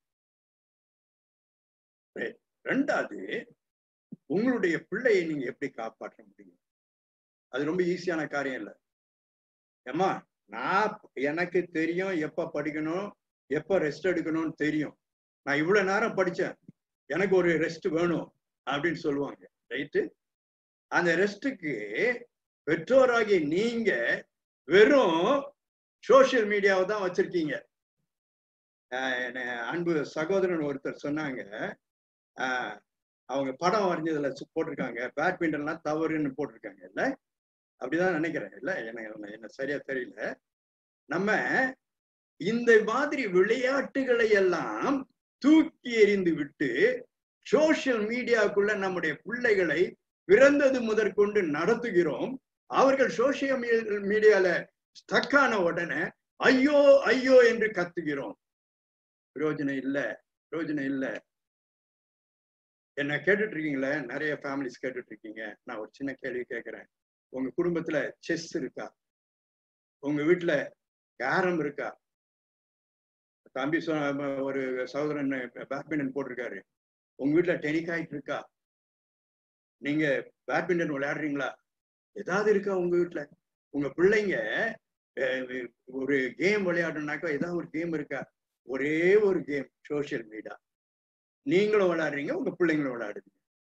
ரைட் ரெண்டாவது உங்களுடைய பிள்ளையை நீங்க எப்படி காப்பாற்ற முடியும் அது ரொம்ப ஈஸியான காரியம் இல்லை ஏம்மா நான் எனக்கு தெரியும் எப்ப படிக்கணும் எப்ப ரெஸ்ட் எடுக்கணும்னு தெரியும் நான் இவ்வளவு நேரம் படிச்சேன் எனக்கு ஒரு ரெஸ்ட் வேணும் அப்படின்னு சொல்லுவாங்க ரைட்டு அந்த ரெஸ்ட்டுக்கு பெற்றோராகிய நீங்க வெறும் சோசியல் மீடியாவை தான் வச்சிருக்கீங்க ஆஹ் என்ன அன்பு சகோதரன் ஒருத்தர் சொன்னாங்க ஆஹ் அவங்க படம் வரைஞ்சதுல சு- போட்டிருக்காங்க பேட்மிண்டன்லாம் தவறுன்னு போட்டிருக்காங்க இல்ல அப்படிதான் நினைக்கிறேன் இல்ல எனக்கு என்ன சரியா தெரியல நம்ம இந்த மாதிரி விளையாட்டுகளை எல்லாம் தூக்கி எறிந்து விட்டு சோசியல் மீடியாக்குள்ள நம்முடைய பிள்ளைகளை பிறந்தது முதற்கொண்டு நடத்துகிறோம் அவர்கள் சோசியல் மீடியால ஸ்டக்கான உடனே ஐயோ ஐயோ என்று கத்துகிறோம் பிரயோஜனம் இல்ல பிரயோஜனம் இல்ல என்ன கேட்டுட்டு இருக்கீங்களே நிறைய ஃபேமிலிஸ் கேட்டுட்டு இருக்கீங்க நான் ஒரு சின்ன கேள்வி கேட்கிறேன் உங்க குடும்பத்துல செஸ் இருக்கா உங்க வீட்டுல கேரம் இருக்கா தம்பி சொ- ஒரு சகோதரன் பேட்மிண்டன் போட்டிருக்காரு உங்க வீட்டுல டெனிகாய்ட் இருக்கா நீங்க பேட்மிண்டன் விளையாடுறீங்களா ஏதாவது இருக்கா உங்க வீட்டுல உங்க பிள்ளைங்க அஹ், ஒரு கேம் விளையாடணும்னாக்கா ஏதாவது ஒரு கேம் இருக்கா ஒரே ஒரு கேம் சோசியல் மீடியா நீங்களும் விளையாடுறீங்க உங்க பிள்ளைங்களும் விளையாடுறீங்க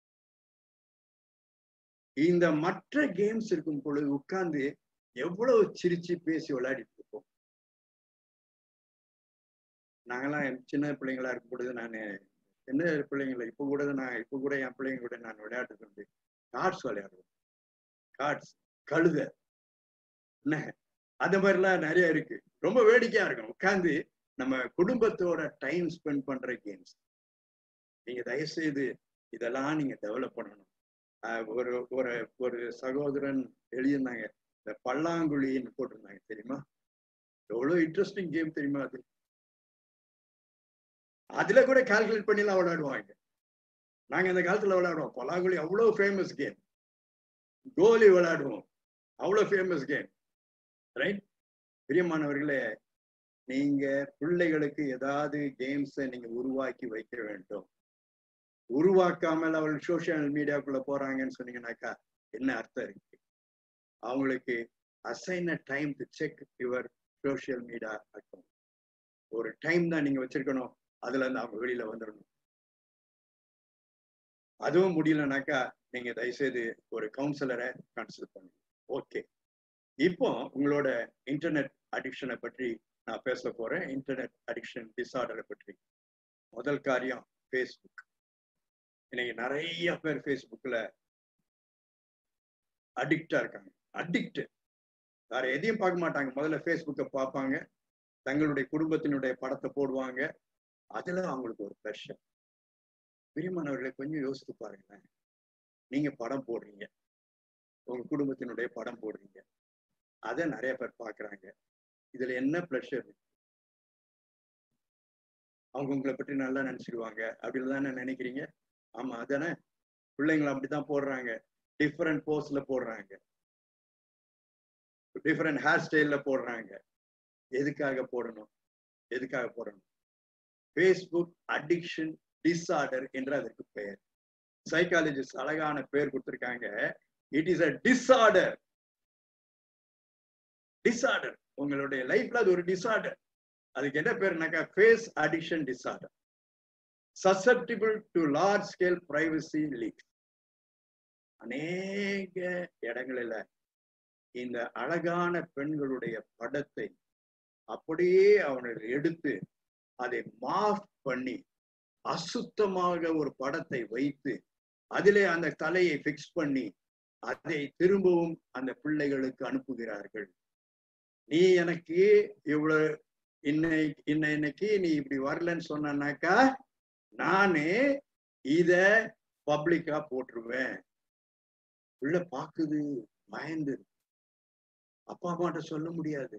இந்த மற்ற கேம்ஸ் இருக்கும் பொழுது உட்கார்ந்து எவ்வளவு சிரிச்சு பேசி விளையாடிட்டு இருப்போம் நாங்கெல்லாம் என் சின்ன பிள்ளைங்களா இருக்கும் பொழுது நான் சின்ன பிள்ளைங்களை இப்ப கூட நான் இப்ப கூட என் பிள்ளைங்க கூட நான் விளையாடுறது உண்டு கார்ட்ஸ் விளையாடுவோம் கார்ட்ஸ் கழுத என்ன அந்த மாதிரிலாம் நிறைய இருக்கு ரொம்ப வேடிக்கையா இருக்கும் உட்கார்ந்து நம்ம குடும்பத்தோட டைம் ஸ்பெண்ட் பண்ற கேம்ஸ் நீங்க தயவு செய்து இதெல்லாம் நீங்க டெவலப் பண்ணணும் ஆஹ் ஒரு ஒரு ஒரு சகோதரன் எழுதியிருந்தாங்க இந்த பல்லாங்குழின்னு போட்டிருந்தாங்க தெரியுமா எவ்வளவு இன்ட்ரெஸ்டிங் கேம் தெரியுமா அது அதுல கூட கால்குலேட் பண்ணி எல்லாம் விளையாடுவாங்க நாங்க இந்த காலத்துல விளையாடுவோம் பல்லாங்குழி அவ்வளவு ஃபேமஸ் கேம் கோலி விளையாடுவோம் அவ்வளவு ஃபேமஸ் கேம் ரைட் பிரியமானவர்களே நீங்க பிள்ளைகளுக்கு ஏதாவது கேம்ஸை நீங்க உருவாக்கி வைக்க வேண்டும் உருவாக்காமல் அவள் சோசியல் மீடியாக்குள்ள போறாங்கன்னு சொன்னீங்கன்னாக்கா என்ன அர்த்தம் இருக்கு அவங்களுக்கு assign a time to check your social media account ஒரு டைம் தான் நீங்க வச்சிருக்கணும் அதுல இருந்து அவங்க வெளியில வந்துடணும் அதுவும் முடியலனாக்கா நீங்க தயவுசெய்து ஒரு கவுன்சிலரை கன்சல்ட் பண்ணுங்க ஓகே இப்போ உங்களோட இன்டர்நெட் அடிக்ஷனை பற்றி நான் பேச போறேன் இன்டர்நெட் அடிக்ஷன் டிசார்டரை பற்றி முதல் காரியம் ஃபேஸ்புக் இன்னைக்கு நிறைய பேர் ஃபேஸ்புக்ல அடிக்டா இருக்காங்க அடிக்ட் வேற எதையும் பார்க்க மாட்டாங்க முதல்ல ஃபேஸ்புக்கை பார்ப்பாங்க தங்களுடைய குடும்பத்தினுடைய படத்தை போடுவாங்க அதுல அவங்களுக்கு ஒரு ப்ரெஷர் பிரியமானவர்களை கொஞ்சம் யோசித்து பாருங்களேன் நீங்க படம் போடுறீங்க உங்க குடும்பத்தினுடைய படம் போடுறீங்க அதை நிறைய பேர் பார்க்கறாங்க இதுல என்ன ப்ளஷர் அவங்க உங்களை பற்றி நல்லா நினைச்சிடுவாங்க அப்படின்னு தானே நினைக்கிறீங்க ஆமா அதானே பிள்ளைங்களை அப்படித்தான் போடுறாங்க டிஃப்ரெண்ட் போஸ்ட்ல போடுறாங்க டிஃப்ரெண்ட் ஹேர் ஸ்டைல்ல போடுறாங்க எதுக்காக போடணும் எதுக்காக போடணும் ஃபேஸ்புக் அடிக்ஷன் டிஸார்டர் என்று அதற்கு பெயர் சைக்காலஜிஸ்ட் அழகான பெயர் கொடுத்திருக்காங்க it is a disorder disorder உங்களுடைய லைஃப்ல அது ஒரு டிஸார்டர் அதுக்கு என்ன பேருனாக்கா face addiction disorder susceptible to large scale privacy leak அநேக இடங்களில இந்த அழகான பெண்களுடைய படத்தை அப்படியே அவர்கள் எடுத்து அதை மாஃப் பண்ணி அசுத்தமாக ஒரு படத்தை வைத்து அதிலே அந்த தலையை பிக்ஸ் பண்ணி அதை திரும்பவும் அந்த பிள்ளைகளுக்கு அனுப்புகிறார்கள் நீ எனக்கு இவ்வளவு இன்னை இன்ன இன்னைக்கு நீ இப்படி வரலன்னு சொன்னாக்கா நானே இத பப்ளிக்கா போட்டுருவேன் உள்ள பாக்குது பயந்து அப்பா அம்மாட்ட சொல்ல முடியாது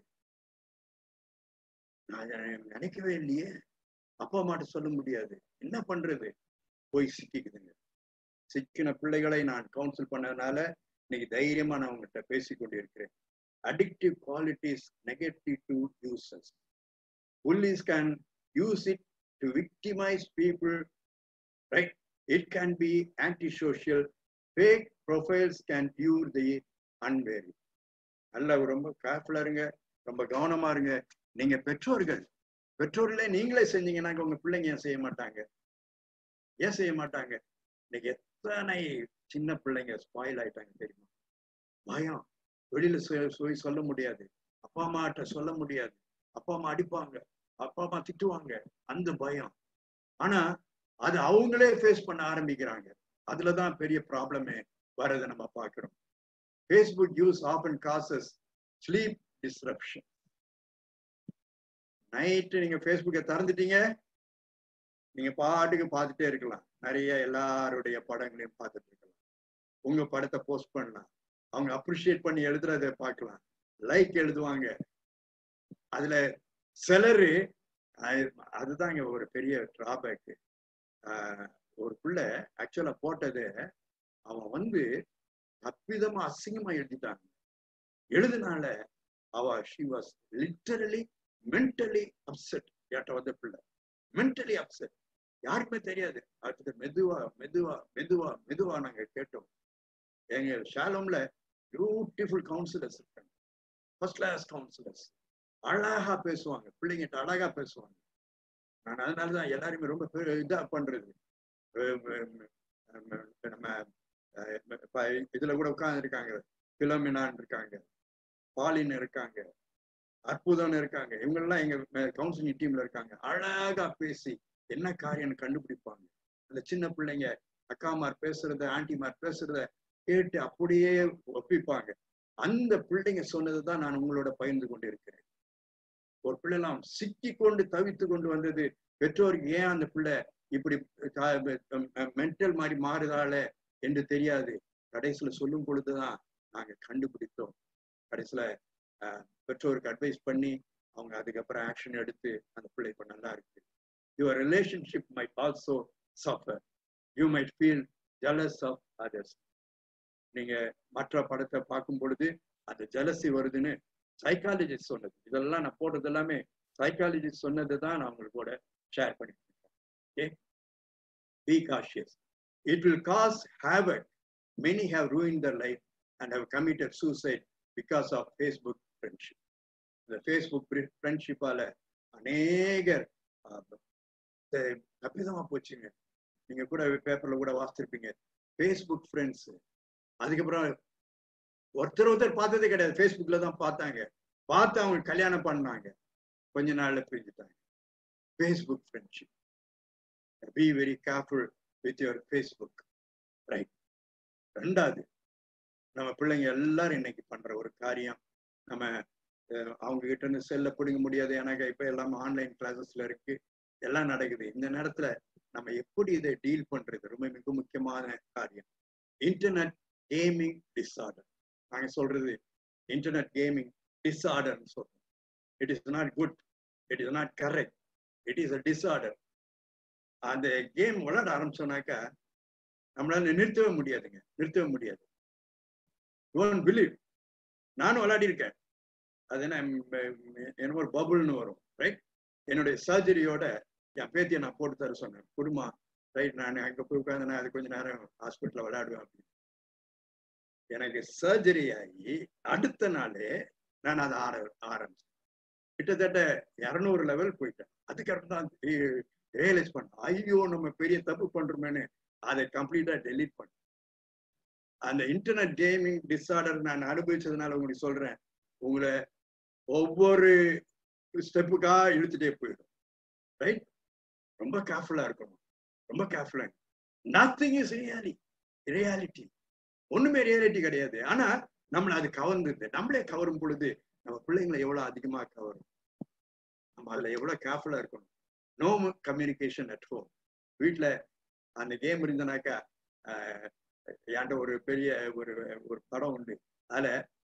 நான் நினைக்கவே இல்லையே அப்பா அம்மாட்ட சொல்ல முடியாது என்ன பண்றது போய் சிக்கிக்குதுங்க சிக்கின பிள்ளைகளை நான் கவுன்சில் பண்ணதுனால இன்னைக்கு தைரியமா நான் உங்ககிட்ட பேசிக் கொண்டிருக்கிறேன் addictive qualities negative to uses bullies can use it to victimize people right it can be antisocial fake profiles can lure the unwary நல்ல ரொம்ப கேர்ஃபுல்லா இருங்க ரொம்ப கவனமா இருங்க நீங்க பெற்றோர்கள் பெற்றோர்களே நீங்களே செஞ்சீங்கன்னா உங்க பிள்ளைங்க ஏன் செய்ய மாட்டாங்க ஏன் செய்ய மாட்டாங்க இன்னைக்கு எத்தனை சின்ன பிள்ளைங்க ஸ்பாயில் ஆயிட்டாங்க தெரியுமா பயம் வெளியில போய் சொல்ல முடியாது அப்பா அம்மாட்ட சொல்ல முடியாது அப்பா அம்மா அடிப்பாங்க அப்பா அம்மா திட்டுவாங்க அந்த பயம் ஆனா அது அவங்களே ஃபேஸ் பண்ண ஆரம்பிக்கிறாங்க அதுலதான் பெரிய ப்ராப்ளமே வர்றதை நம்ம பார்க்கிறோம் Facebook use often causes sleep disruption night நீங்க ஃபேஸ்புக்கை திறந்துட்டீங்க நீங்க பாட்டுக்கு பார்த்துட்டே இருக்கலாம் நிறைய எல்லாருடைய படங்களையும் பார்த்துட்டு இருக்கலாம் உங்க படத்தை போஸ்ட் பண்ணலாம் அவங்க அப்ரிஷியேட் பண்ணி எழுதுறத பார்க்கலாம் லைக் எழுதுவாங்க அதுல சிலரு அதுதாங்க ஒரு பெரிய டிராபேக் ஒரு பிள்ளை ஆக்சுவலா போட்டது அவன் வந்து அற்புதமா அசிங்கமா எழுதிட்டாங்க எழுதுனால அவ she was literally mentally upset ஏட்ட வந்த பிள்ளை மென்டலி அப்செட் யாருக்குமே தெரியாது அடுத்தது மெதுவா மெதுவா மெதுவா மெதுவா நாங்க கேட்டோம் எங்க ஷாலோம்ல பியூட்டிஃபுல் கவுன்சிலர்ஸ் இருக்காங்க ஃபர்ஸ்ட் கிளாஸ் கவுன்சிலர்ஸ் அழகா பேசுவாங்க பிள்ளைங்கிட்ட அழகா பேசுவாங்க நான் அதனாலதான் எல்லாருமே ரொம்ப இதா பண்றது நம்ம இதுல கூட உட்கார்ந்து இருக்காங்க பிலோமினான் இருக்காங்க பாலின் இருக்காங்க அற்புதம் இருக்காங்க இவங்கெல்லாம் எங்க கவுன்சிலிங் டீம்ல இருக்காங்க அழகா பேசி என்ன காரியம் கண்டுபிடிப்பாங்க அந்த சின்ன பிள்ளைங்க அக்காமார் பேசுறத ஆண்டிமார் பேசுறத கேட்டு அப்படியே ஒப்பிப்பாங்க அந்த பிள்ளைங்க சொன்னதுதான் நான் உங்களோட பகிர்ந்து கொண்டு இருக்கிறேன் ஒரு பிள்ளைலாம் சிக்கி கொண்டு தவித்து கொண்டு வந்தது பெற்றோருக்கு ஏன் அந்த பிள்ளை இப்படி மென்டல் மாதிரி மாறுதால என்று தெரியாது கடைசியில சொல்லும் பொழுதுதான் நாங்க கண்டுபிடித்தோம் கடைசியில பெற்றோருக்கு அட்வைஸ் பண்ணி அவங்க அதுக்கப்புறம் ஆக்ஷன் எடுத்து அந்த பிள்ளை இப்ப நல்லா இருக்கு your relationship might also suffer you might feel jealous of others நீங்க மற்ற படத்தை பார்க்கும் பொழுது அந்த ஜலசி வருதுன்னு சைக்காலஜிஸ்ட் சொன்னது இதெல்லாம் நான் போடுறது எல்லாமே சைக்காலஜிஸ்ட் சொன்னது தான் நான் உங்களுக்கு கூட ஷேர் பண்ணிட்டு okay be cautious it will cause havoc many have ruin their life and have committed suicide because of Facebook friendship இந்த ஃபேஸ்புக் ஃப்ரெண்ட்ஷிப்பால அநேகர் தப்பிதமா போச்சுங்க நீங்க கூட பேப்பர்ல கூட வாசிச்சிருப்பீங்க ஃபேஸ்புக் ஃப்ரெண்ட்ஸ் அதுக்கப்புறம் ஒருத்தர் ஒருத்தர் பார்த்ததே கிடையாது ஃபேஸ்புக்ல தான் பார்த்தாங்க பார்த்து அவங்க கல்யாணம் பண்ணாங்க கொஞ்ச நாள்ல பிரிஞ்சுட்டாங்க Facebook friendship be very careful with your Facebook right ரெண்டாவது நம்ம பிள்ளைங்க எல்லாரும் இன்னைக்கு பண்ற ஒரு காரியம் நம்ம அவங்க கிட்ட இருந்து செல்ல பிடிங்க முடியாது எனக்கு இப்ப எல்லாமே ஆன்லைன் கிளாஸஸ்ல இருக்கு எல்லாம் நடக்குது இந்த நேரத்துல நம்ம எப்படி இதை டீல் பண்றது ரொம்ப மிக முக்கியமான காரியம் இன்டர்நெட் கேமிங் டிஸார்டர் நாங்க சொல்றது இன்டர்நெட் கேமிங் டிஸார்டர்னு சொல்றோம் it is not good it is not correct it is a disorder அந்த கேம் விளையாட ஆரம்பிச்சோம்னாக்கா நம்மளால நிறுத்தவே முடியாதுங்க நிறுத்தவே முடியாது டோன்ட் பிலீவ் நானும் விளையாடி இருக்கேன் அது என்ன என்ன ஒரு பபுள்னு வரும் ரைட் என்னுடைய சர்ஜரியோட என் பேத்தியை நான் போட்டு தர சொன்னேன் குடும்பம் ரைட் நான் அங்க போய் உட்காந்து நான் அது கொஞ்ச நேரம் ஹாஸ்பிட்டல்ல விளையாடுவேன் அப்படின்னு எனக்கு சர்ஜரி ஆகி அடுத்த நாளே நான் அதை ஆர ஆரம்பிச்சேன் கிட்டத்தட்ட இரநூறு லெவல் போயிட்டேன் அதுக்கப்புறம் தான் ரியலைஸ் பண்ணேன் ஐயோ நம்ம பெரிய தப்பு பண்றோமேனு அதை கம்ப்ளீட்டா டெலீட் பண்ண அந்த இன்டர்நெட் கேமிங் டிஸார்டர் நான் அனுபவிச்சதுனால உங்களுக்கு சொல்றேன் உங்களை ஒவ்வொரு ஸ்டெப்புக்கா இழுத்துட்டே போயிடும் ரைட் ரொம்ப கேர்ஃபுல்லா இருக்கணும் ரொம்ப கேர்ஃபுல்லா நத்திங் இஸ் ரியாலி ரியாலிட்டி ஒண்ணுமே ரியாலிட்டி கிடையாது ஆனா நம்மளை அது கவர்ந்துருது நம்மளே கவரும் பொழுது நம்ம பிள்ளைங்களை எவ்வளவு அதிகமா கவரும் நம்ம அதுல எவ்வளவு கேர்ஃபுல்லா இருக்கணும் நோ கம்யூனிகேஷன் அட் ஹோம் வீட்டுல அந்த கேம் இருந்தனாக்கா என்கிட்ட ஒரு பெரிய ஒரு ஒரு படம் உண்டு அதுல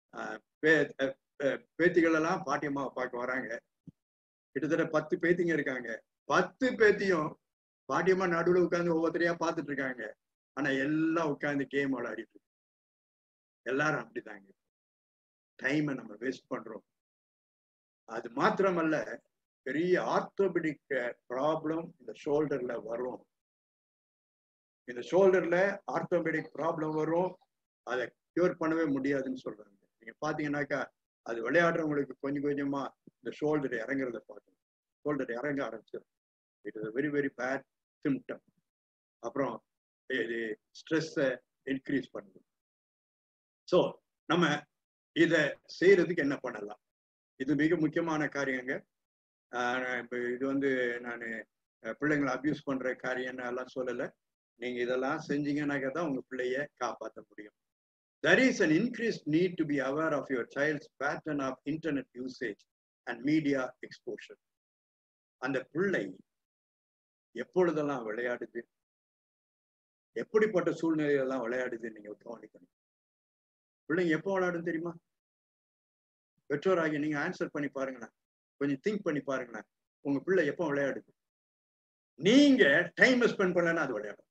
பேத்திகள் எல்லாம் பாட்டியம்மாவை பார்க்க வராங்க கிட்டத்தட்ட பத்து பேத்திங்க இருக்காங்க பத்து பேத்தியும் பாட்டியம்மா நடுவில் உட்காந்து ஒவ்வொருத்தரையா பார்த்துட்டு இருக்காங்க ஆனா எல்லாம் உட்காந்து கேம் விளையாடிட்டு இருக்கு எல்லாரும் அப்படிதாங்க டைமை நம்ம வேஸ்ட் பண்றோம் அது மாத்திரமல்ல பெரிய ஆர்த்தோபெடிக் ப்ராப்ளம் இந்த ஷோல்டர்ல வரும் இந்த ஷோல்டர்ல ஆர்த்தோபெடிக் ப்ராப்ளம் வரும் அதை கியூர் பண்ணவே முடியாதுன்னு சொல்றாங்க நீங்க பாத்தீங்கன்னாக்கா அது விளையாடுறவங்களுக்கு கொஞ்சம் கொஞ்சமா இந்த ஷோல்டர் இறங்குறத பார்க்கணும் ஷோல்டர் இறங்க ஆரம்பிச்சிடும் it is very very bad symptom அப்புறம் இது ஸ்ட்ரெஸ்ஸை இன்க்ரீஸ் பண்ணுது ஸோ நம்ம இதை செய்யறதுக்கு என்ன பண்ணலாம் இது மிக முக்கியமான காரியங்க இப்போ இது வந்து நான் பிள்ளைங்களை அப்யூஸ் பண்ற காரியம்னு எல்லாம் சொல்லலை நீங்க இதெல்லாம் செஞ்சீங்கன்னாக்க தான் உங்க பிள்ளைய காப்பாற்ற முடியும் there is an increased need to be aware of your child's pattern of internet usage and media exposure அந்த பிள்ளை எப்பொழுதெல்லாம் விளையாடுது எப்படிப்பட்ட சூழ்நிலையெல்லாம் விளையாடுது நீங்க கவனிக்கணும் பிள்ளைங்க எப்போ விளையாடும் தெரியுமா பெற்றோராகி நீங்க ஆன்சர் பண்ணி பாருங்களேன் கொஞ்சம் திங்க் பண்ணி பாருங்களேன் உங்க பிள்ளை எப்போ விளையாடுது நீங்க டைம் ஸ்பெண்ட் பண்ணலன்னா அது விளையாடும்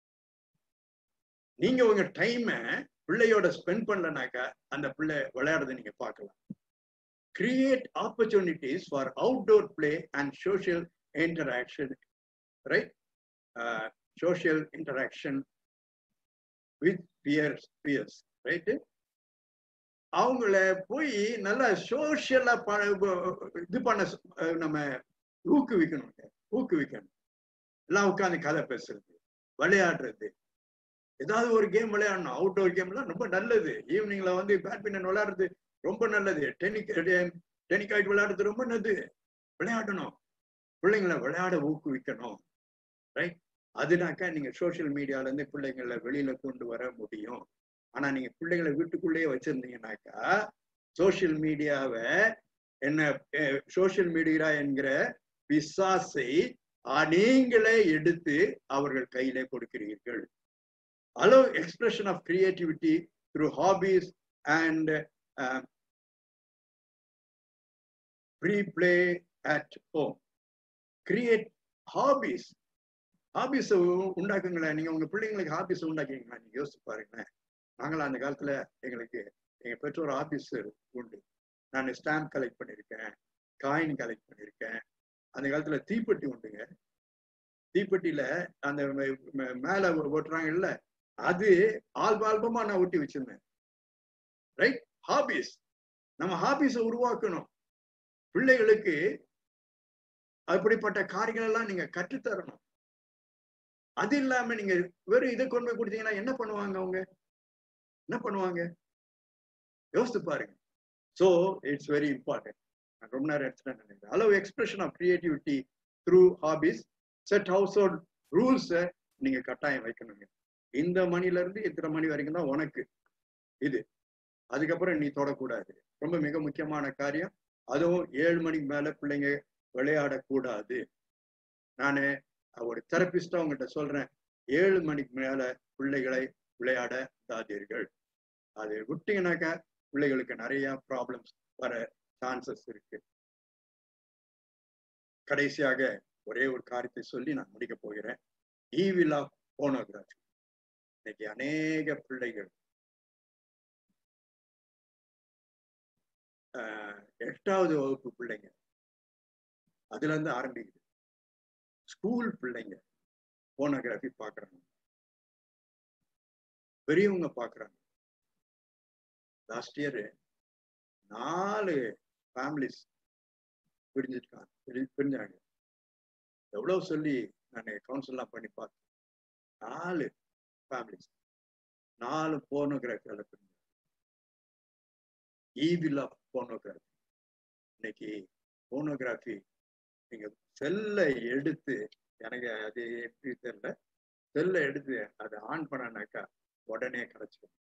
நீங்க உங்க டைமை பிள்ளையோட ஸ்பெண்ட் பண்ணலனாக்கா அந்த பிள்ளை விளையாடுறதை நீங்க பார்க்கலாம் create opportunities for outdoor play and social interaction right social interaction with peers peers right அவங்கள போய் நல்லா சோஷியலா இது பண்ண நம்ம ஊக்குவிக்கணும் ஊக்குவிக்கணும் எல்லாம் உட்காந்து கதை பேசுறது விளையாடுறது ஏதாவது ஒரு கேம் விளையாடணும் அவுட்டோர் கேம்லாம் ரொம்ப நல்லது ஈவினிங்ல வந்து பேட்மிண்டன் விளையாடுறது ரொம்ப நல்லது டெனிக் டெனிகாய்ட் விளையாடுறது ரொம்ப நல்லது விளையாடணும் பிள்ளைங்களை விளையாட ஊக்குவிக்கணும் ரைட் அதுனாக்கா நீங்க சோசியல் மீடியால இருந்து பிள்ளைங்களை வெளியில கொண்டு வர முடியும் ஆனா நீங்க பிள்ளைங்களை வீட்டுக்குள்ளேயே வச்சிருந்தீங்கன்னாக்கா சோசியல் மீடியாவை என்ன சோசியல் மீடியா என்கிற பிசாசை நீங்களே எடுத்து அவர்கள் கையிலே கொடுக்கிறீர்கள் allow expression of creativity through hobbies and uh, free play at home. Create hobbies. Hafiz உண்டாக்குங்களேன் நீங்க உங்க பிள்ளைங்களுக்கு ஹாபிஸ் உண்டாக்கிங்களா நீங்க யோசிச்சு பாருங்களேன் நாங்களாம் அந்த காலத்துல எங்களுக்கு எங்க பெற்றோர் ஆபீஸ் உண்டு நான் ஸ்டாம்ப் கலெக்ட் பண்ணியிருக்கேன் காயின் கலெக்ட் பண்ணியிருக்கேன் அந்த காலத்துல தீப்பெட்டி உண்டுங்க தீப்பெட்டியில அந்த மேல ஓட்டுறாங்கல்ல அது ஆல்ப ஆல்பமா நான் ஒட்டி வச்சிருந்தேன் ரைட் ஹாபிஸ் நம்ம ஹாபிஸை உருவாக்கணும் பிள்ளைகளுக்கு அப்படிப்பட்ட காரியங்கள் எல்லாம் நீங்க கற்றுத்தரணும் அது இல்லாம நீங்க வெறும் இதை கொண்டு போய் கொடுத்தீங்கன்னா என்ன பண்ணுவாங்க அவங்க என்ன பண்ணுவாங்க யோசித்து பாருங்க ஸோ இட்ஸ் வெரி இம்பார்ட்டன்ட் நான் ரொம்ப நேரம் எடுத்துட்டேன் நினைக்கிறேன் அளவு expression of creativity through hobbies set household ரூல்ஸை நீங்க கட்டாயம் வைக்கணுங்க இந்த மணில இருந்து இத்தனை மணி வரைக்கும் தான் உனக்கு இது அதுக்கப்புறம் நீ தொடக்கூடாது ரொம்ப மிக முக்கியமான காரியம் அதுவும் ஏழு மணிக்கு மேல பிள்ளைங்க விளையாடக்கூடாது நான் ஒரு தெரபிஸ்டா உங்ககிட்ட சொல்றேன் ஏழு மணிக்கு மேல பிள்ளைகளை விளையாட தாதீர்கள் அது விட்டீங்கன்னாக்கா பிள்ளைகளுக்கு நிறைய ப்ராப்ளம்ஸ் வர சான்சஸ் இருக்கு கடைசியாக ஒரே ஒரு காரியத்தை சொல்லி நான் முடிக்க போகிறேன் ஈவில் ஆஃப் போனோகிராஃபி இன்னைக்கு அநேக பிள்ளைகள் எட்டாவது வகுப்பு பிள்ளைங்க அதுல இருந்து ஆரம்பிக்குது ஸ்கூல் பிள்ளைங்க போனோகிராஃபி பாக்குறாங்க பெரியவங்க பாக்குறாங்க லாஸ்ட் இயர் நாலு ஃபேமிலிஸ் பிரிஞ்சிருக்காங்க பிரிஞ்சாங்க எவ்வளவு சொல்லி நான் கவுன்சில்லாம் பண்ணி பார்த்தேன் நாலு ஃபேமிலிஸ் நாலு போனோகிராஃபி அளப்பீங்க ஈவில் ஆஃப் போனோகிராஃபி இன்னைக்கு போனோகிராஃபி நீங்க செல்லை எடுத்து எனக்கு அது எப்படி தெரியல செல்லை எடுத்து அதை ஆன் பண்ணனாக்கா உடனே கிடைச்சிடும்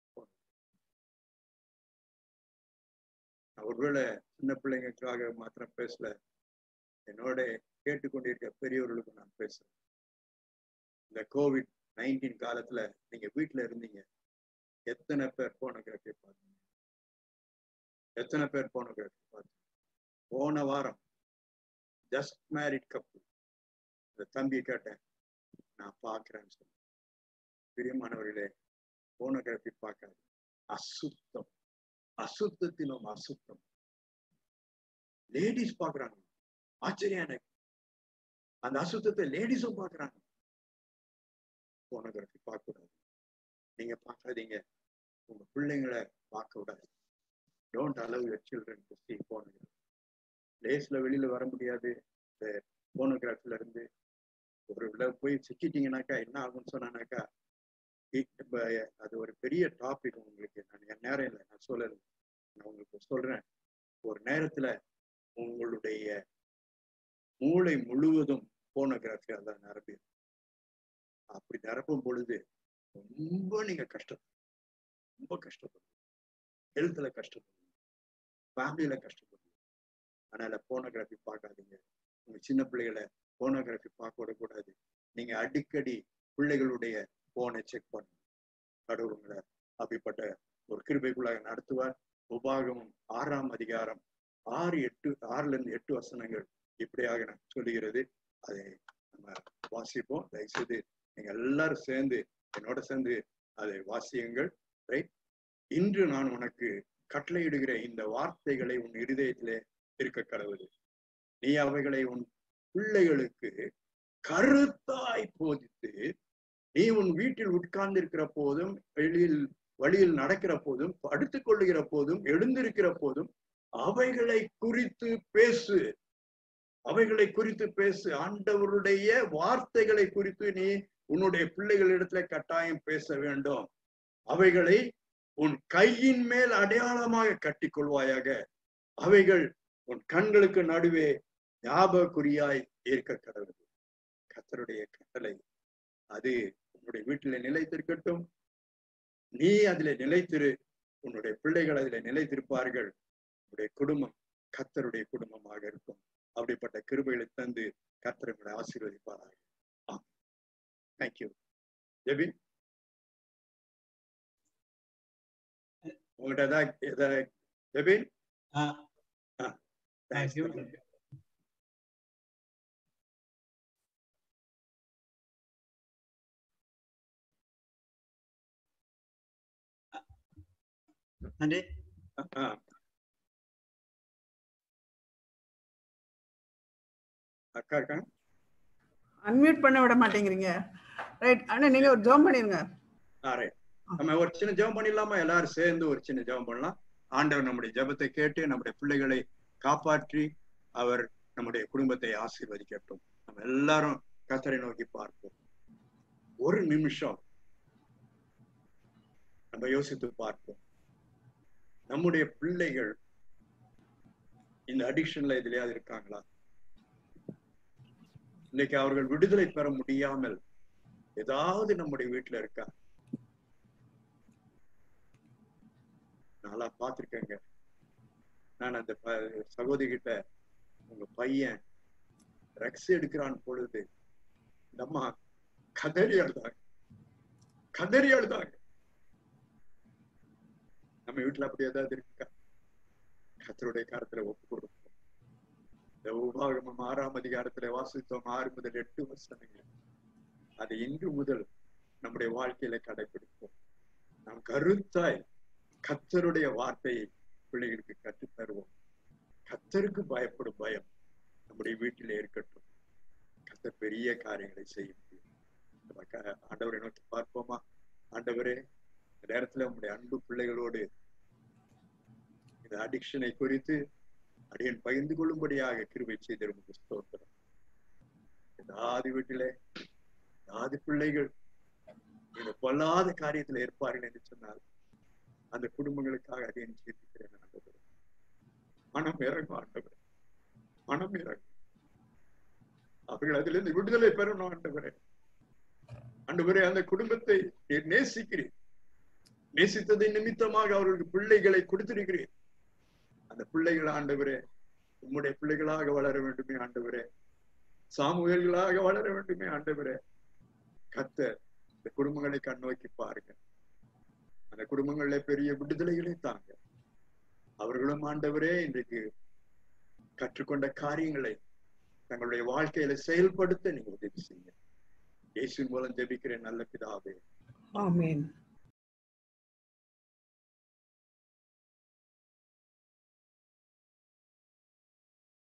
ஒருவேளை சின்ன பிள்ளைங்களுக்காக மாத்திரம் பேசல என்னோட கேட்டுக்கொண்டிருக்க பெரியவர்களுக்கு நான் பேசுறேன் இந்த கோவிட் நைன்டீன் காலத்துல நீங்க வீட்டுல இருந்தீங்க எத்தனை பேர் போனோகிராஃபி பார்த்தீங்க எத்தனை பேர் போனோகிராஃபி பார்த்தீங்க போன வாரம் ஜஸ்ட் மேரிட் கப்பு இந்த தம்பி கேட்டேன் நான் பார்க்கிறேன்னு சொன்னேன் பிரியமானவர்களே போனோகிராஃபி பார்க்காது அசுத்தம் அசுத்தத்திலும் அசுத்தம் லேடிஸ் பாக்குறாங்க ஆச்சரியம் எனக்கு அந்த அசுத்தத்தை லேடிஸும் பாக்குறாங்க போனோகிராஃபி பார்க்க கூடாது நீங்க பார்க்காதீங்க உங்க பிள்ளைங்களை பார்க்க விடாது don't allow your children to see pornography லேஸ்ல வெளியில வர முடியாது இந்த போனோகிராஃபில இருந்து ஒரு இதுல போய் சிக்கிட்டீங்கன்னாக்கா என்ன ஆகும்னு சொன்னாக்கா இப்ப அது ஒரு பெரிய டாபிக் உங்களுக்கு நான் என் நேரம் இல்லை நான் சொல்லல நான் உங்களுக்கு சொல்றேன் ஒரு நேரத்துல உங்களுடைய மூளை முழுவதும் போனோகிராஃபி அதான் நிரம்பி அப்படி நிரப்பும் பொழுது ரொம்ப நீங்க கஷ்டம் ரொம்ப கஷ்டப்படுவீங்க ஹெல்த்ல கஷ்டப்படுவீங்க ஃபேமிலியில கஷ்டப்படுவீங்க அதனால போனோகிராஃபி பார்க்காதீங்க உங்க சின்ன பிள்ளைகளை போனோகிராஃபி பார்க்க விடக்கூடாது நீங்க அடிக்கடி பிள்ளைகளுடைய போனை செக் பண்ணுங்க கடவுளுங்களை அப்படிப்பட்ட ஒரு கிருபைக்குள்ளாக நடத்துவார் உபாகமும் ஆறாம் அதிகாரம் ஆறு எட்டு ஆறுல இருந்து எட்டு வசனங்கள் இப்படியாக நான் சொல்லுகிறது அதை நம்ம வாசிப்போம் தயவுசெய்து நீங்க எல்லாரும் சேர்ந்து என்னோட சேர்ந்து அதை வாசியுங்கள் ரைட் இன்று நான் உனக்கு கட்டளையிடுகிற இந்த வார்த்தைகளை உன் இருதயத்திலே இருக்க கடவுது நீ அவைகளை உன் பிள்ளைகளுக்கு கருத்தாய் போதித்து நீ உன் வீட்டில் உட்கார்ந்து இருக்கிற போதும் வெளியில் வழியில் நடக்கிற போதும் படுத்துக் கொள்ளுகிற போதும் எழுந்திருக்கிற போதும் அவைகளை குறித்து பேசு அவைகளை குறித்து பேசு ஆண்டவருடைய வார்த்தைகளை குறித்து நீ உன்னுடைய பிள்ளைகளிடத்துல கட்டாயம் பேச வேண்டும் அவைகளை உன் கையின் மேல் அடையாளமாக கட்டிக்கொள்வாயாக அவைகள் உன் கண்களுக்கு நடுவே ஞாபகக்குறியாய் இருக்க கடவுள் கத்தருடைய கட்டளை அது உன்னுடைய வீட்டில நிலைத்திருக்கட்டும் நீ அதில நிலைத்திரு உன்னுடைய பிள்ளைகள் அதில நிலைத்திருப்பார்கள் உன்னுடைய குடும்பம் கத்தருடைய குடும்பமாக இருக்கும் அப்படிப்பட்ட கிருபைகளை தந்து கத்தரங்களை ஆசீர்வதிப்பார்கள் ஆம் தேங்க்யூ ஜெபி உங்கள்கிட்ட ஏதாவது ஏதாவது ஜெபி ஆ தேங்க்ஸ் தேங்க்யூ நன்றி ஆ அக்கா இருக்கா அன்மியூட் பண்ண விட மாட்டேங்கிறீங்க ரைட் அண்ணா நீங்க ஒரு ஜோம் பண்ணிருங்க ஆ ரைட் நம்ம ஒரு சின்ன ஜெபம் பண்ணிடலாமா எல்லாரும் சேர்ந்து ஒரு சின்ன ஜெபம் பண்ணலாம் ஆண்டவர் நம்முடைய ஜெபத்தை கேட்டு நம்முடைய பிள்ளைகளை காப்பாற்றி அவர் நம்முடைய குடும்பத்தை ஆசீர்வதிக்கட்டும் நம்ம எல்லாரும் கத்தரை நோக்கி பார்ப்போம் ஒரு நிமிஷம் நம்ம யோசித்து பார்ப்போம் நம்முடைய பிள்ளைகள் இந்த அடிக்ஷன்ல எதுலயாவது இருக்காங்களா இன்னைக்கு அவர்கள் விடுதலை பெற முடியாமல் ஏதாவது நம்முடைய வீட்டுல இருக்கா நல்லா பார்த்திருக்கேங்க நான் அந்த ப- சகோதரி கிட்ட உங்க பையன் ட்ரக்ஸ் எடுக்கிறான் பொழுது இந்த அம்மா கதறி அழுதாங்க கதறி அழுதாங்க நம்ம வீட்டுல அப்படி ஏதாவது இருக்கா கத்தருடைய காரத்துல ஒப்பு கொடுப்போம் இந்த உபாகமம் ஆறாம் அதிகாரத்துல வாசித்தோம் ஆறு முதல் எட்டு வருஷங்கள் அதை இன்று முதல் நம்முடைய வாழ்க்கையில கடைபிடிப்போம் நாம் கருத்தாய் கத்தருடைய வார்த்தையை பிள்ளைகளுக்கு கற்றுத் தருவோம் கத்தருக்கு பயப்படும் பயம் நம்முடைய வீட்டிலே இருக்கட்டும் கத்தர் பெரிய காரியங்களை செய்ய முடியும் நம்ம க- ஆண்டவரை நோக்கி பார்ப்போமா ஆண்டவரே இந்த நேரத்துல உங்களுடைய அன்பு பிள்ளைகளோடு இந்த அடிக்ஷனை குறித்து அடியன் பகிர்ந்து கொள்ளும்படியாக கிருபை செய்த உமக்கு ஸ்தோத்திரம் ஏதாவது வீட்டிலே ஏதாவது பிள்ளைகள் இந்த பொல்லாத காரியத்துல இருப்பார்கள் என்று சொன்னால் அந்த குடும்பங்களுக்காக அதையும் ஜீவிக்கிறேன் ஆண்டவரே மனம் இறங்கும் ஆண்டவரே மனம் இறங்கும் அவர்கள் அதிலிருந்து விடுதலை பெறணும் ஆண்டவரே ஆண்டவரே அந்த குடும்பத்தை நீர் நேசிக்கிறீர் நேசித்ததை நிமித்தமாக அவர்களுக்கு பிள்ளைகளை கொடுத்திருக்கிறீர் அந்த பிள்ளைகள் ஆண்டவரே உம்முடைய பிள்ளைகளாக வளர வேண்டுமே ஆண்டவரே சாமுவேல்களாக வளர வேண்டுமே ஆண்டவரே கத்த இந்த குடும்பங்களை கண்ணோக்கி பாருங்க அந்த குடும்பங்கள்ல பெரிய விடுதலைகளை தாங்க அவர்களும் ஆண்டவரே இன்றைக்கு கற்றுக்கொண்ட காரியங்களை தங்களுடைய வாழ்க்கையில செயல்படுத்த நீங்க உதவி செய்யுங்க இயேசுவின் மூலம் ஜெபிக்கிறேன் நல்ல பிதாவே ஆமென்